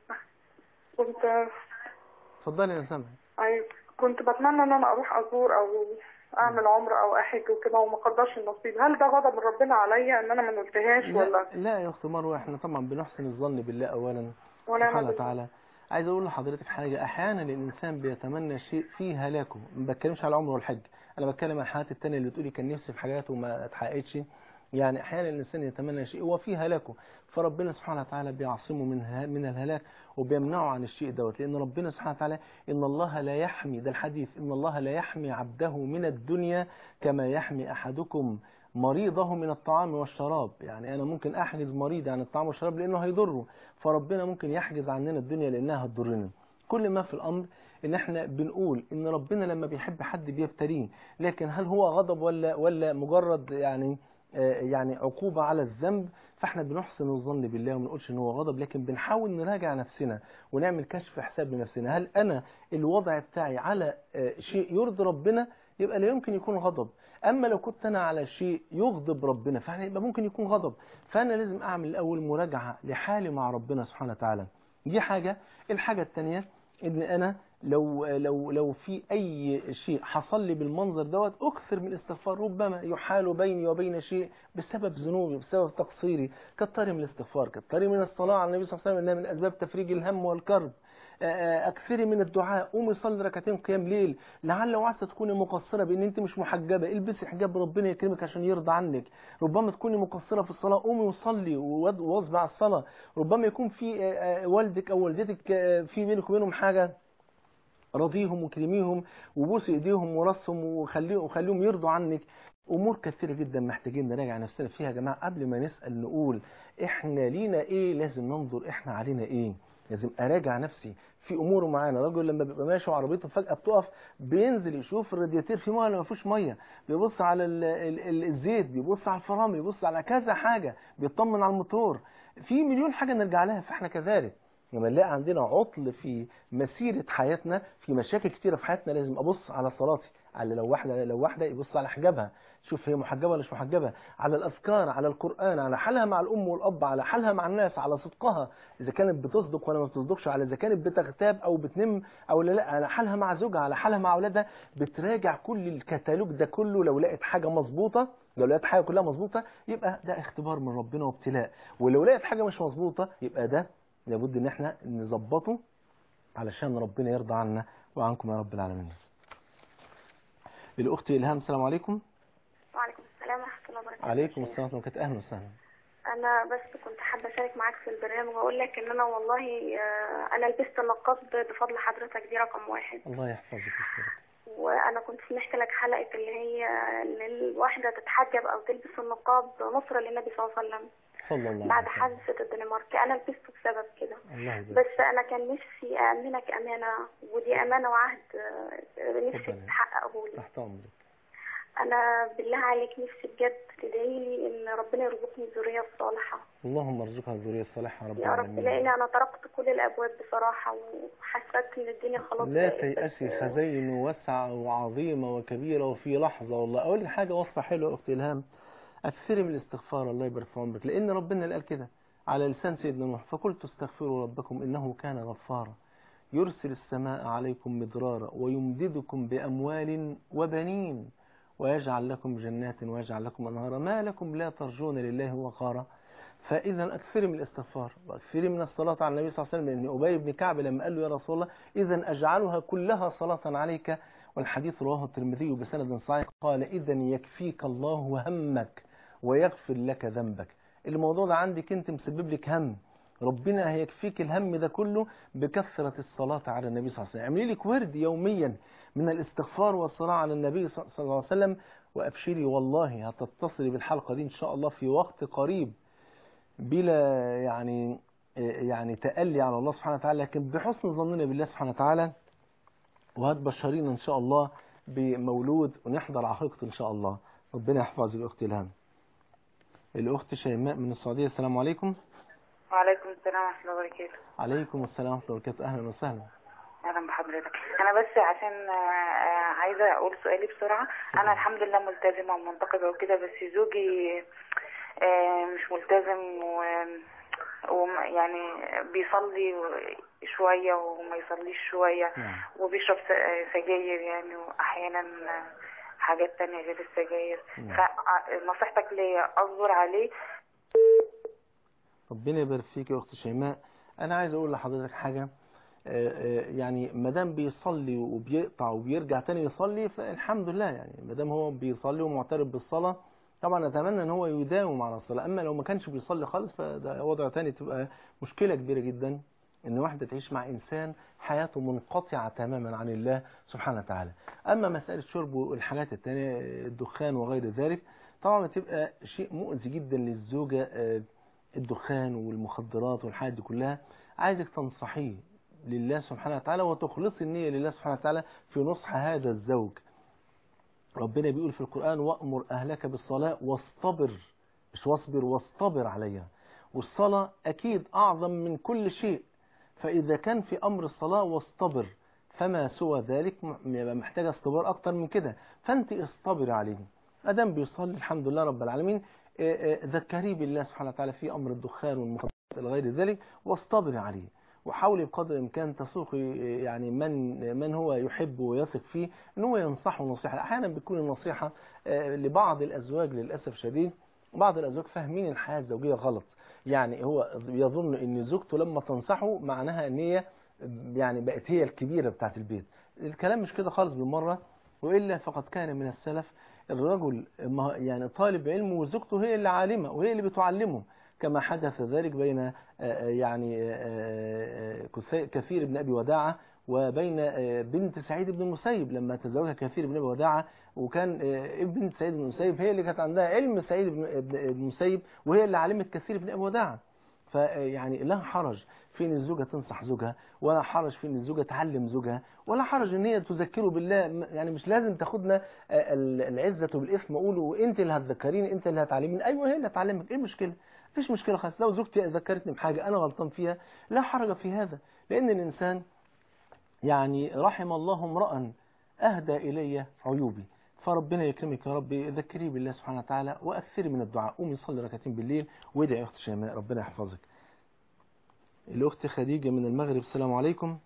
[SPEAKER 8] كنت
[SPEAKER 5] اتفضلي يا سامح
[SPEAKER 8] أيوة كنت بتمنى ان انا اروح ازور او اعمل عمره او احج وكده وما قدرش النصيب هل ده غضب من ربنا عليا ان انا ما نلتهاش ولا
[SPEAKER 5] لا, لا يا اخت مروه احنا طبعا بنحسن الظن بالله اولا
[SPEAKER 8] ولا
[SPEAKER 5] سبحانه
[SPEAKER 8] أنا
[SPEAKER 5] وتعالى عايز اقول لحضرتك حاجه احيانا الانسان بيتمنى شيء فيه هلاكه ما بتكلمش على العمر والحج انا بتكلم عن الحاجات التانية اللي بتقولي كان نفسي في حاجات وما اتحققتش يعني احيانا الانسان يتمنى شيء هو فيه هلاكه فربنا سبحانه وتعالى بيعصمه من ها- من الهلاك وبيمنعه عن الشيء دوت لان ربنا سبحانه وتعالى ان الله لا يحمي ده الحديث ان الله لا يحمي عبده من الدنيا كما يحمي احدكم مريضه من الطعام والشراب يعني انا ممكن احجز مريض عن الطعام والشراب لانه هيضره فربنا ممكن يحجز عننا الدنيا لانها هتضرنا كل ما في الامر ان احنا بنقول ان ربنا لما بيحب حد بيبتليه لكن هل هو غضب ولا ولا مجرد يعني آه، يعني عقوبة على الذنب فاحنا بنحسن الظن بالله وما نقولش ان هو غضب لكن بنحاول نراجع نفسنا ونعمل كشف حساب لنفسنا هل انا الوضع بتاعي على آه، شيء يرضي ربنا يبقى لا يمكن يكون غضب اما لو كنت انا على شيء يغضب ربنا فاحنا يبقى ممكن يكون غضب فانا لازم اعمل الاول مراجعة لحالي مع ربنا سبحانه وتعالى دي حاجة الحاجة الثانية ان انا لو لو لو في اي شيء حصل لي بالمنظر دوت اكثر من الاستغفار ربما يحال بيني وبين شيء بسبب ذنوبي بسبب تقصيري كالطري من الاستغفار كالطري من الصلاه على النبي صلى الله عليه وسلم انها من اسباب تفريج الهم والكرب آه، آه، اكثري من الدعاء قومي صلي ركعتين قيام ليل لعل وعسى تكوني مقصره بان انت مش محجبه البسي حجاب ربنا يكرمك عشان يرضى عنك ربما تكوني مقصره في الصلاه قومي وصلي وود- واظبي على الصلاه ربما يكون في آه، آه، والدك او والدتك آه، في بينك وبينهم حاجه راضيهم وكرميهم وبوس ايديهم وراسهم وخليهم وخليهم يرضوا عنك امور كثيره جدا محتاجين نراجع نفسنا فيها يا جماعه قبل ما نسال نقول احنا لينا ايه لازم ننظر احنا علينا ايه لازم اراجع نفسي في امور معانا راجل لما بيبقى ماشي وعربيته فجاه بتقف بينزل يشوف الرادياتير فيه ميه ولا ما فيهوش ميه بيبص على ال ال ال الزيت بيبص على الفرامل بيبص على كذا حاجه بيطمن على الموتور في مليون حاجه نرجع لها فاحنا كذلك لما نلاقي عندنا عطل في مسيرة حياتنا في مشاكل كتيرة في حياتنا لازم أبص على صلاتي على لو واحدة لو واحدة يبص على حجابها شوف هي محجبة ولا مش محجبة على الأذكار على القرآن على حالها مع الأم والأب على حالها مع الناس على صدقها إذا كانت بتصدق ولا ما بتصدقش على إذا كانت بتغتاب أو بتنم أو لا لا على حالها مع زوجها على حالها مع أولادها بتراجع كل الكتالوج ده كله لو لقيت حاجة مظبوطة لو لقيت حاجة كلها مظبوطة يبقى ده اختبار من ربنا وابتلاء ولو لقيت حاجة مش مظبوطة يبقى ده لابد ان احنا نظبطه علشان ربنا يرضى عنا وعنكم يا رب العالمين الاخت الهام السلام عليكم
[SPEAKER 9] وعليكم السلام ورحمة الله وبركاته
[SPEAKER 5] عليكم السلام ورحمه الله اهلا وسهلا
[SPEAKER 9] أنا بس كنت حابة أشارك معاك في البرنامج وأقول لك إن أنا والله آه، أنا لبست النقاب بفضل حضرتك دي رقم واحد
[SPEAKER 5] الله يحفظك ويسترك
[SPEAKER 9] وأنا كنت سمعت لك حلقة اللي هي إن الواحدة تتحجب أو تلبس النقاب نصرة للنبي صلى الله عليه وسلم
[SPEAKER 5] صلى الله عليه
[SPEAKER 9] بعد
[SPEAKER 5] وسلم
[SPEAKER 9] حادثة الدنمارك أنا لبسته بسبب كده
[SPEAKER 5] الله يبارك
[SPEAKER 9] بس أنا كان نفسي أأمنك أمانة ودي أمانة وعهد آه، نفسي
[SPEAKER 5] اتفضلي.
[SPEAKER 9] تحققه لي
[SPEAKER 5] تحت امرك
[SPEAKER 9] أنا بالله عليك نفسي بجد تدعي لي إن ربنا يرزقني الذرية الصالحة
[SPEAKER 5] اللهم ارزقها الذريه الصالحه يا رب
[SPEAKER 9] يا رب
[SPEAKER 5] العالمين
[SPEAKER 9] لان انا طرقت كل الابواب بصراحه وحسيت ان الدنيا خلاص
[SPEAKER 5] لا
[SPEAKER 9] بقت-
[SPEAKER 5] تيأسي خزين واسعة وعظيمة وكبيرة وفي لحظة والله أقول لك حاجة وصفة حلوة يا أختي إلهام أكثري من الاستغفار الله يبارك في عمرك لأن ربنا اللي قال كده على لسان سيدنا نوح فقلت استغفروا ربكم إنه كان غفارا يرسل السماء عليكم مدرارا ويمددكم بأموال وبنين ويجعل لكم جنات ويجعل لكم أنهارا ما لكم لا ترجون لله وقارا فإذا أكثري من الاستغفار وأكثري من الصلاة على النبي صلى الله عليه وسلم لأن أبي بن كعب لما قال له يا رسول الله إذا أجعلها كلها صلاة عليك والحديث رواه الترمذي بسند صحيح قال إذا يكفيك الله همك ويغفر لك ذنبك الموضوع ده عندك أنت مسبب لك هم ربنا هيكفيك الهم ده كله بكثرة الصلاة على النبي صلى الله عليه وسلم اعملي لك ورد يوميا من الاستغفار والصلاة على النبي صلى الله عليه وسلم وأبشري والله هتتصلي بالحلقة دي إن شاء الله في وقت قريب بلا يعني يعني تألي على الله سبحانه وتعالى لكن بحسن ظننا بالله سبحانه وتعالى وهتبشرينا إن شاء الله بمولود ونحضر عقيقته إن شاء الله ربنا يحفظك الأخت إلهام الأخت شيماء من السعودية السلام عليكم
[SPEAKER 10] وعليكم السلام ورحمة الله وبركاته
[SPEAKER 5] عليكم السلام ورحمة الله وبركاته أهلا وسهلا
[SPEAKER 10] أهلا بحضرتك أنا بس عشان آه، آه، عايزة أقول سؤالي بسرعة أنا الحمد لله ملتزمة ومنتقبة وكده بس زوجي آه، مش ملتزم و ويعني بيصلي شوية وما يصليش شوية وبيشرب س- سجاير يعني وأحيانا حاجات تانية غير السجاير فنصيحتك ليا أصبر عليه
[SPEAKER 5] ربنا يبارك فيك يا أخت شيماء أنا عايز أقول لحضرتك حاجة آه، آه، يعني ما دام بيصلي وبيقطع وبيرجع تاني يصلي فالحمد لله يعني ما دام هو بيصلي ومعترف بالصلاة طبعا اتمنى ان هو يداوم على الصلاه اما لو ما كانش بيصلي خالص فده وضع تاني تبقى مشكله كبيره جدا ان واحده تعيش مع انسان حياته منقطعه تماما عن الله سبحانه وتعالى اما مساله شرب والحاجات التانية الدخان وغير ذلك طبعا بتبقى شيء مؤذي جدا للزوجه آه، الدخان والمخدرات والحاجات دي كلها عايزك تنصحيه لله سبحانه وتعالى وتخلصي النية لله سبحانه وتعالى في نصح هذا الزوج ربنا بيقول في القرآن وأمر أهلك بالصلاة واصطبر مش واصبر واصطبر عليها والصلاة أكيد أعظم من كل شيء فإذا كان في أمر الصلاة واصطبر فما سوى ذلك م- يبقى محتاجة اصطبار أكتر من كده فأنت اصطبر عليه أدم بيصلي الحمد لله رب العالمين آه، آه، ذكريه بالله سبحانه وتعالى في أمر الدخان والمخدرات إلى غير ذلك واصطبر عليه وحاولي بقدر الامكان تسوقي يعني من من هو يحب ويثق فيه ان هو ينصحه نصيحه احيانا بتكون النصيحه آه، لبعض الازواج للاسف شديد بعض الازواج فاهمين الحياه الزوجيه غلط يعني هو يظن ان زوجته لما تنصحه معناها ان هي يعني بقت هي الكبيره بتاعت البيت الكلام مش كده خالص بالمره والا فقد كان من السلف الرجل ما- يعني طالب علم وزوجته هي اللي عالمه وهي اللي بتعلمه كما حدث ذلك بين آه، آه، يعني آه، آه، كثي- كثير بن ابي وداعه وبين آه، بنت سعيد بن المسيب لما تزوجها كثير بن ابي وداعه وكان آه، ابن سعيد بن المسيب هي اللي كانت عندها علم سعيد بن بن- بن المسيب وهي اللي علمت كثير بن ابي وداعه فيعني لا حرج في ان الزوجه تنصح زوجها ولا حرج في ان الزوجه تعلم زوجها ولا حرج ان هي تذكره بالله م- يعني مش لازم تاخدنا آه، ال- العزه بالاثم اقوله انت اللي هتذكريني انت اللي هتعلميني ايوه هي اللي هتعلمك ايه المشكله مفيش مشكله خالص لو زوجتي ذكرتني بحاجه انا غلطان فيها لا حرج في هذا لان الانسان يعني رحم الله امرأ أهدى إلي عيوبي فربنا يكرمك يا رب ذكري بالله سبحانه وتعالى وأكثري من الدعاء قومي صلي ركعتين بالليل وادعي يا أخت شيماء ربنا يحفظك الأخت خديجة من المغرب السلام عليكم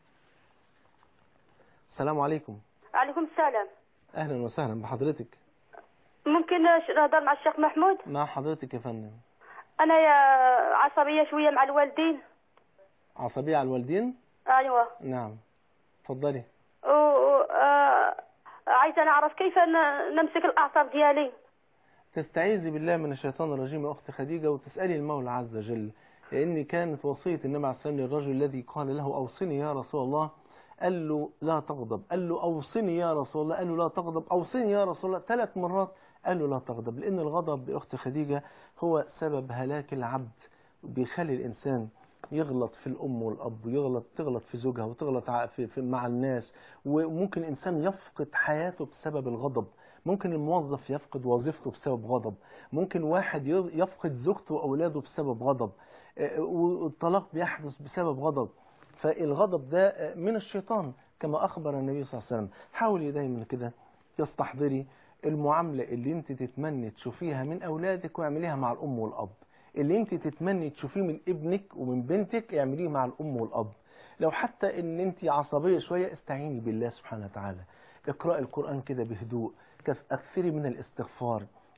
[SPEAKER 5] السلام عليكم
[SPEAKER 11] عليكم السلام
[SPEAKER 5] أهلا وسهلا بحضرتك
[SPEAKER 11] ممكن نهضر مع الشيخ محمود
[SPEAKER 5] مع حضرتك يا فندم
[SPEAKER 11] انا يا عصبيه شويه مع الوالدين
[SPEAKER 5] عصبية على الوالدين
[SPEAKER 11] ايوه
[SPEAKER 5] نعم اتفضلي
[SPEAKER 11] و... و- آه، عايزه نعرف كيف ن- نمسك الاعصاب ديالي
[SPEAKER 5] تستعيذي بالله من الشيطان الرجيم يا أخت خديجة وتسألي المولى عز وجل لأن كانت وصية النبي عليه الصلاة والسلام للرجل الذي قال له أوصني يا رسول الله قال له لا تغضب قال له أوصني يا رسول الله قال له لا تغضب أوصني يا رسول الله ثلاث مرات قال له لا تغضب لأن الغضب يا أخت خديجة هو سبب هلاك العبد بيخلي الإنسان يغلط في الأم والأب ويغلط تغلط في زوجها وتغلط ع- في في مع الناس وممكن الإنسان يفقد حياته بسبب الغضب ممكن الموظف يفقد وظيفته بسبب غضب ممكن واحد يض- يفقد زوجته وأولاده بسبب غضب آه، والطلاق بيحدث بسبب غضب فالغضب ده آه، من الشيطان كما أخبر النبي صلى الله عليه وسلم حاولي دايما كده تستحضري المعاملة اللي انت تتمني تشوفيها من أولادك واعمليها مع الأم والأب اللي انت تتمني تشوفيه من ابنك ومن بنتك اعمليه مع الأم والأب لو حتى ان انت عصبية شوية استعيني بالله سبحانه وتعالى اقرأ القرآن كده بهدوء كف- اكثري من الاستغفار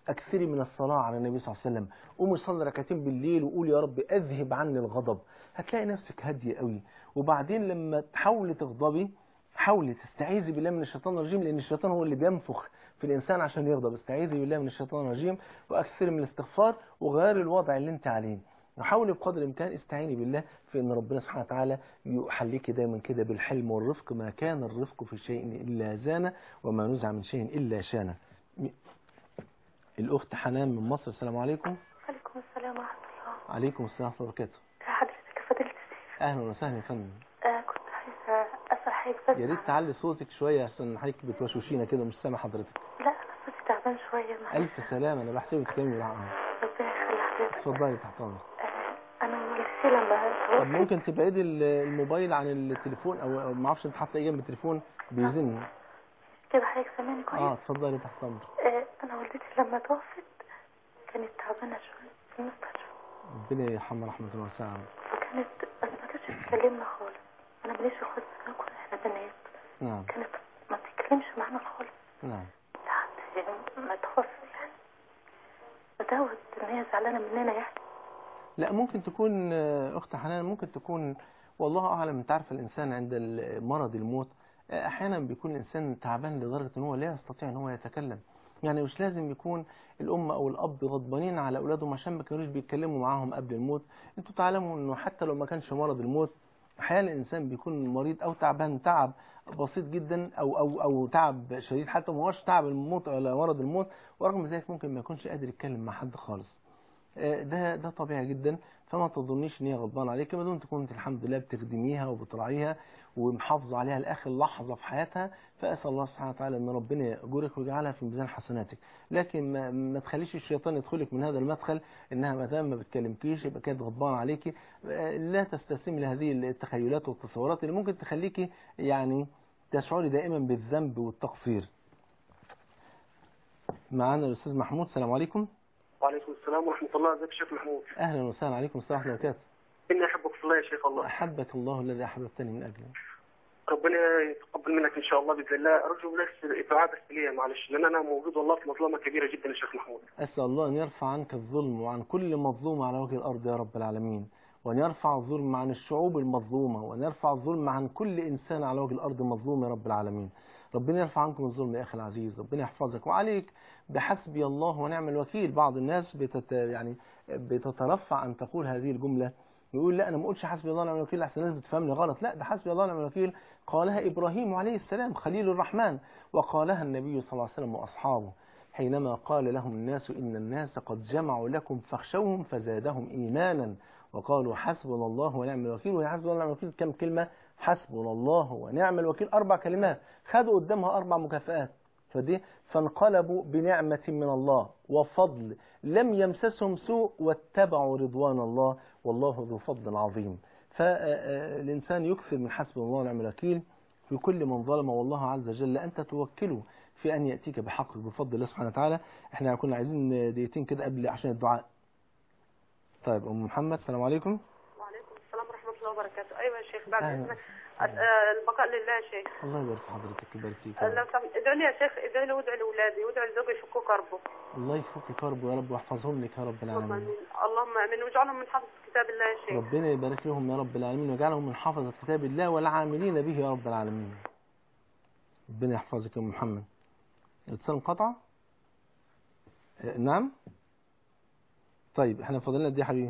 [SPEAKER 5] اكثري من الصلاه على النبي صلى الله عليه وسلم قومي صلي ركعتين بالليل وقولي يا رب اذهب عني الغضب هتلاقي نفسك هاديه قوي وبعدين لما تحاولي تغضبي حاولي تستعيذي بالله من الشيطان الرجيم لان الشيطان هو اللي بينفخ في الانسان عشان يغضب استعيذي بالله من الشيطان الرجيم واكثري من الاستغفار وغيري الوضع اللي انت عليه وحاولي بقدر الامكان استعيني بالله في ان ربنا سبحانه وتعالى يحليك دايما كده بالحلم والرفق ما كان الرفق في شيء الا زانه وما نزع من شيء الا شانه م- الاخت حنان من مصر السلام عليكم
[SPEAKER 12] عليكم السلام ورحمة الله
[SPEAKER 5] عليكم السلام ورحمه الله وبركاته
[SPEAKER 12] حضرتك فضيلة الشيخ
[SPEAKER 5] اهلا وسهلا يا فندم
[SPEAKER 12] آه كنت عايزة أسأل حضرتك بس
[SPEAKER 5] يا ريت تعلي صوتك شويه عشان حضرتك بتوشوشينا كده مش سامع حضرتك
[SPEAKER 12] لا أنا صوتي تعبان شوية معلش
[SPEAKER 5] الف سلامه انا بحسبك بتتكلمي بالعقل
[SPEAKER 12] ربنا يخلي حضرتك
[SPEAKER 5] اتفضلي تحت امرك
[SPEAKER 12] أنا نفسي لما
[SPEAKER 5] طب ممكن تبعدي ال- الموبايل عن التليفون او أو ما اعرفش انت حاطه ايه جنب التليفون بيزن
[SPEAKER 12] كده حضرتك سامعني كويس
[SPEAKER 5] اه اتفضلي تحت امرك
[SPEAKER 12] آه أنا والدتي لما توفت كانت تعبانة شوية في المستشفى
[SPEAKER 5] ربنا يرحمها رحمه الله واسعه
[SPEAKER 12] وكانت بس ما كانتش بتكلمنا خالص أنا ماليش أخوات بناكل إحنا بنات
[SPEAKER 5] نعم
[SPEAKER 12] كانت ما بتتكلمش معانا خالص
[SPEAKER 5] نعم
[SPEAKER 12] لحد ما توفت يعني بدأت إن هي زعلانة مننا يعني
[SPEAKER 5] لا ممكن تكون آه، اخت حنان ممكن تكون والله اعلم انت عارف الانسان عند ال- مرض الموت آه، احيانا بيكون الانسان تعبان لدرجه ان هو لا يستطيع ان هو يتكلم يعني مش لازم يكون الام او الاب غضبانين على اولادهم عشان ما كانوش بيتكلموا معاهم قبل الموت انتوا تعلموا انه حتى لو ما كانش مرض الموت احيانا الانسان بيكون مريض او تعبان تعب بسيط جدا او او او تعب شديد حتى ما هوش تعب الموت ولا مرض الموت ورغم ذلك ممكن ما يكونش قادر يتكلم مع حد خالص آه، ده ده طبيعي جدا فما تظنيش ان هي غضبانه عليك ما دمت كنت الحمد لله بتخدميها وبتراعيها ومحافظه عليها لاخر لحظه في حياتها فاسال الله سبحانه وتعالى ان ربنا يأجرك ويجعلها في ميزان حسناتك لكن ما, ما تخليش الشيطان يدخلك من هذا المدخل انها ما دام ما بتكلمكيش يبقى كانت غضبانه عليكي آه، لا تستسلمي لهذه التخيلات والتصورات اللي ممكن تخليكي يعني تشعري دائما بالذنب والتقصير معانا الاستاذ محمود السلام عليكم
[SPEAKER 13] وعليكم السلام ورحمة الله ازيك يا شيخ محمود
[SPEAKER 5] اهلا وسهلا عليكم السلام ورحمه الله وبركاته
[SPEAKER 13] إني أحبك في الله يا شيخ الله
[SPEAKER 5] احبك الله الذي احببتني من اجله
[SPEAKER 13] ربنا يتقبل منك إن شاء الله بإذن الله أرجو بس الدعاء بس ليا معلش لأن أنا موجود والله في مظلمة كبيرة جدا يا شيخ محمود
[SPEAKER 5] أسأل الله أن يرفع عنك الظلم وعن كل مظلوم على وجه الأرض يا رب العالمين وأن يرفع الظلم عن الشعوب المظلومة وأن يرفع الظلم عن كل إنسان على وجه الأرض مظلوم يا رب العالمين ربنا يرفع عنكم الظلم يا أخي العزيز ربنا يحفظك وعليك بحسبي الله ونعم الوكيل بعض الناس بتت يعني بتترفع أن تقول هذه الجملة يقول لا أنا ما أقولش حسبي الله ونعم الوكيل أحسن الناس بتفهمني غلط لا ده حسبي الله ونعم الوكيل قالها إبراهيم عليه السلام خليل الرحمن وقالها النبي صلى الله عليه وسلم وأصحابه حينما قال لهم الناس إن الناس قد جمعوا لكم فاخشوهم فزادهم إيمانا وقالوا حسبنا الله ونعم الوكيل وهي حسبنا الله ونعم الوكيل كم كلمة حسبنا الله ونعم الوكيل أربع كلمات خدوا قدامها أربع مكافآت فدي فانقلبوا بنعمة من الله وفضل لم يمسسهم سوء واتبعوا رضوان الله والله ذو فضل عظيم فالإنسان يكثر من حسب الله ونعم الوكيل في كل من ظلم والله عز وجل أنت توكله في أن يأتيك بحقك بفضل الله سبحانه وتعالى احنا كنا عايزين دقيقتين كده قبل عشان الدعاء طيب أم محمد السلام عليكم
[SPEAKER 11] وعليكم السلام ورحمة الله وبركاته أيوة يا شيخ بعد
[SPEAKER 5] أهلا.
[SPEAKER 11] إذنك أس- آه، البقاء لله يا شيخ
[SPEAKER 5] الله يبارك في حضرتك يبارك فيك
[SPEAKER 11] آه، لو سمحت ادعوا لي يا شيخ ادعوا لي وادعوا لأولادي وادعوا لزوجي يفكوا كربه
[SPEAKER 5] الله يفك كربه يا رب ويحفظهم لك يا رب
[SPEAKER 11] اللهم
[SPEAKER 5] العالمين
[SPEAKER 11] آمين اللهم آمين واجعلهم من حفظ كتاب الله يا شيخ
[SPEAKER 5] ربنا يبارك لهم يا رب العالمين ويجعلهم من حافظة كتاب الله والعاملين به يا رب العالمين ربنا يحفظك يا أم محمد الاتصال انقطع آه، نعم طيب احنا فاضلنا قد ايه يا حبيبي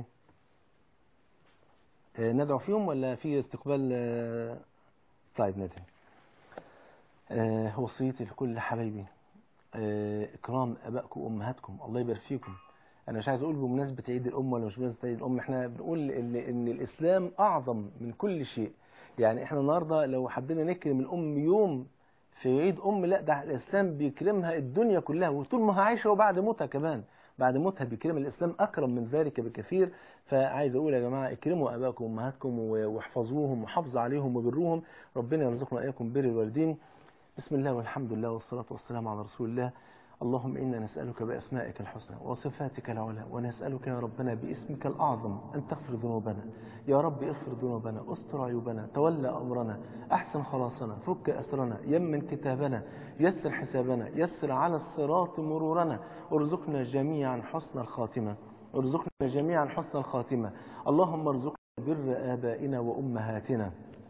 [SPEAKER 5] آه، ندعو فيهم ولا في استقبال آه، طيب ندعو آه، وصيتي لكل حبايبي آه، اكرام ابائكم وامهاتكم الله يبارك فيكم انا مش عايز اقول بمناسبه عيد الام ولا مش بمناسبه عيد الام احنا بنقول ان ان الاسلام اعظم من كل شيء يعني احنا النهارده لو حبينا نكرم الام يوم في عيد ام لا ده الاسلام بيكرمها الدنيا كلها وطول ما هي عايشه وبعد موتها كمان بعد موتها بيكرم الاسلام اكرم من ذلك بكثير فعايز اقول يا جماعه اكرموا ابائكم وامهاتكم و- واحفظوهم وحافظوا عليهم وبروهم ربنا يرزقنا اياكم بر الوالدين بسم الله والحمد لله والصلاه والسلام على رسول الله اللهم إنا نسألك بأسمائك الحسنى وصفاتك العلى ونسألك يا ربنا باسمك الأعظم أن تغفر ذنوبنا يا رب اغفر ذنوبنا استر عيوبنا تولى أمرنا أحسن خلاصنا فك أسرنا يمن كتابنا يسر حسابنا يسر على الصراط مرورنا ارزقنا جميعا حسن الخاتمة ارزقنا جميعا حسن الخاتمة اللهم ارزقنا بر آبائنا وأمهاتنا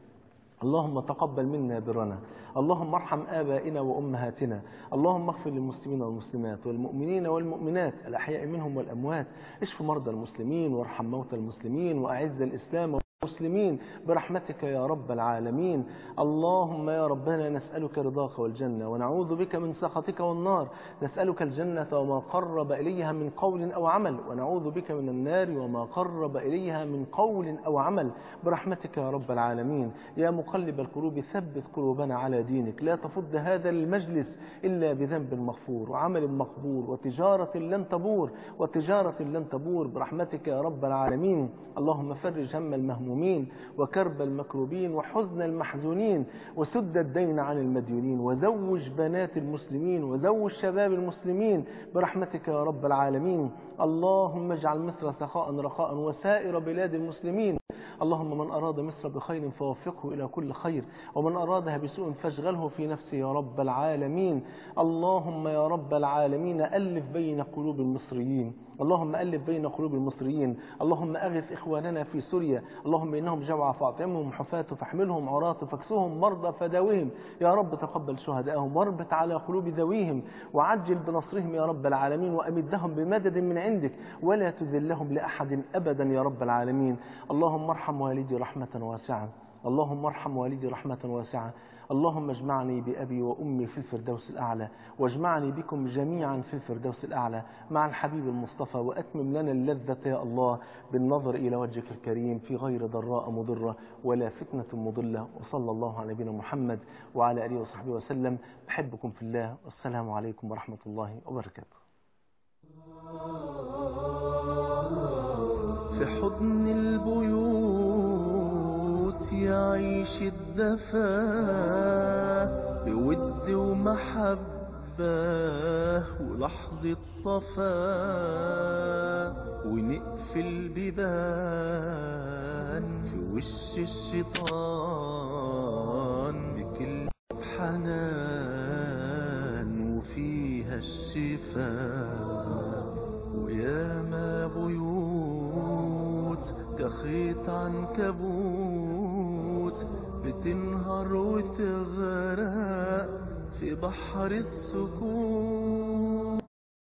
[SPEAKER 5] اللهم تقبل منا برنا اللهم ارحم آبائنا وأمهاتنا اللهم اغفر للمسلمين والمسلمات والمؤمنين والمؤمنات الأحياء منهم والأموات اشف مرضى المسلمين وارحم موتى المسلمين وأعز الإسلام المسلمين برحمتك يا رب العالمين اللهم يا ربنا نسألك رضاك والجنة ونعوذ بك من سخطك والنار نسألك الجنة وما قرب إليها من قول أو عمل ونعوذ بك من النار وما قرب إليها من قول أو عمل برحمتك يا رب العالمين يا مقلب القلوب ثبت قلوبنا على دينك لا تفض هذا المجلس إلا بذنب مغفور وعمل مقبول وتجارة لن تبور وتجارة لن تبور برحمتك يا رب العالمين اللهم فرج هم المهمومين وكرب المكروبين وحزن المحزونين وسد الدين عن المديونين وزوج بنات المسلمين وزوج شباب المسلمين برحمتك يا رب العالمين اللهم اجعل مصر سخاء رخاء وسائر بلاد المسلمين اللهم من أراد مصر بخير فوفقه إلى كل خير ومن أرادها بسوء فاشغله في نفسه يا رب العالمين اللهم يا رب العالمين ألف بين قلوب المصريين اللهم ألف بين قلوب المصريين اللهم أغث إخواننا في سوريا اللهم إنهم جوع فاطمهم حفاة فاحملهم عراة فاكسهم مرضى فداوهم يا رب تقبل شهداءهم واربط على قلوب ذويهم وعجل بنصرهم يا رب العالمين وأمدهم بمدد من عندك ولا تذلهم لأحد أبدا يا رب العالمين اللهم ارحم والدي رحمة واسعة اللهم ارحم والدي رحمة واسعة اللهم اجمعني بأبي وأمي في الفردوس الأعلى واجمعني بكم جميعا في الفردوس الأعلى مع الحبيب المصطفى وأتمم لنا اللذة يا الله بالنظر إلى وجهك الكريم في غير ضراء مضرة ولا فتنة مضلة وصلى الله على نبينا محمد وعلى آله وصحبه وسلم بحبكم في الله والسلام عليكم ورحمة الله وبركاته
[SPEAKER 3] في حضن البيوت يعيش الدفا بود ومحبة ولحظة صفا ونقفل بيبان في وش الشيطان بكل حنان وفيها الشفاء وياما بيوت كخيط عنكبوت بتنهار وتغرق في بحر السكوت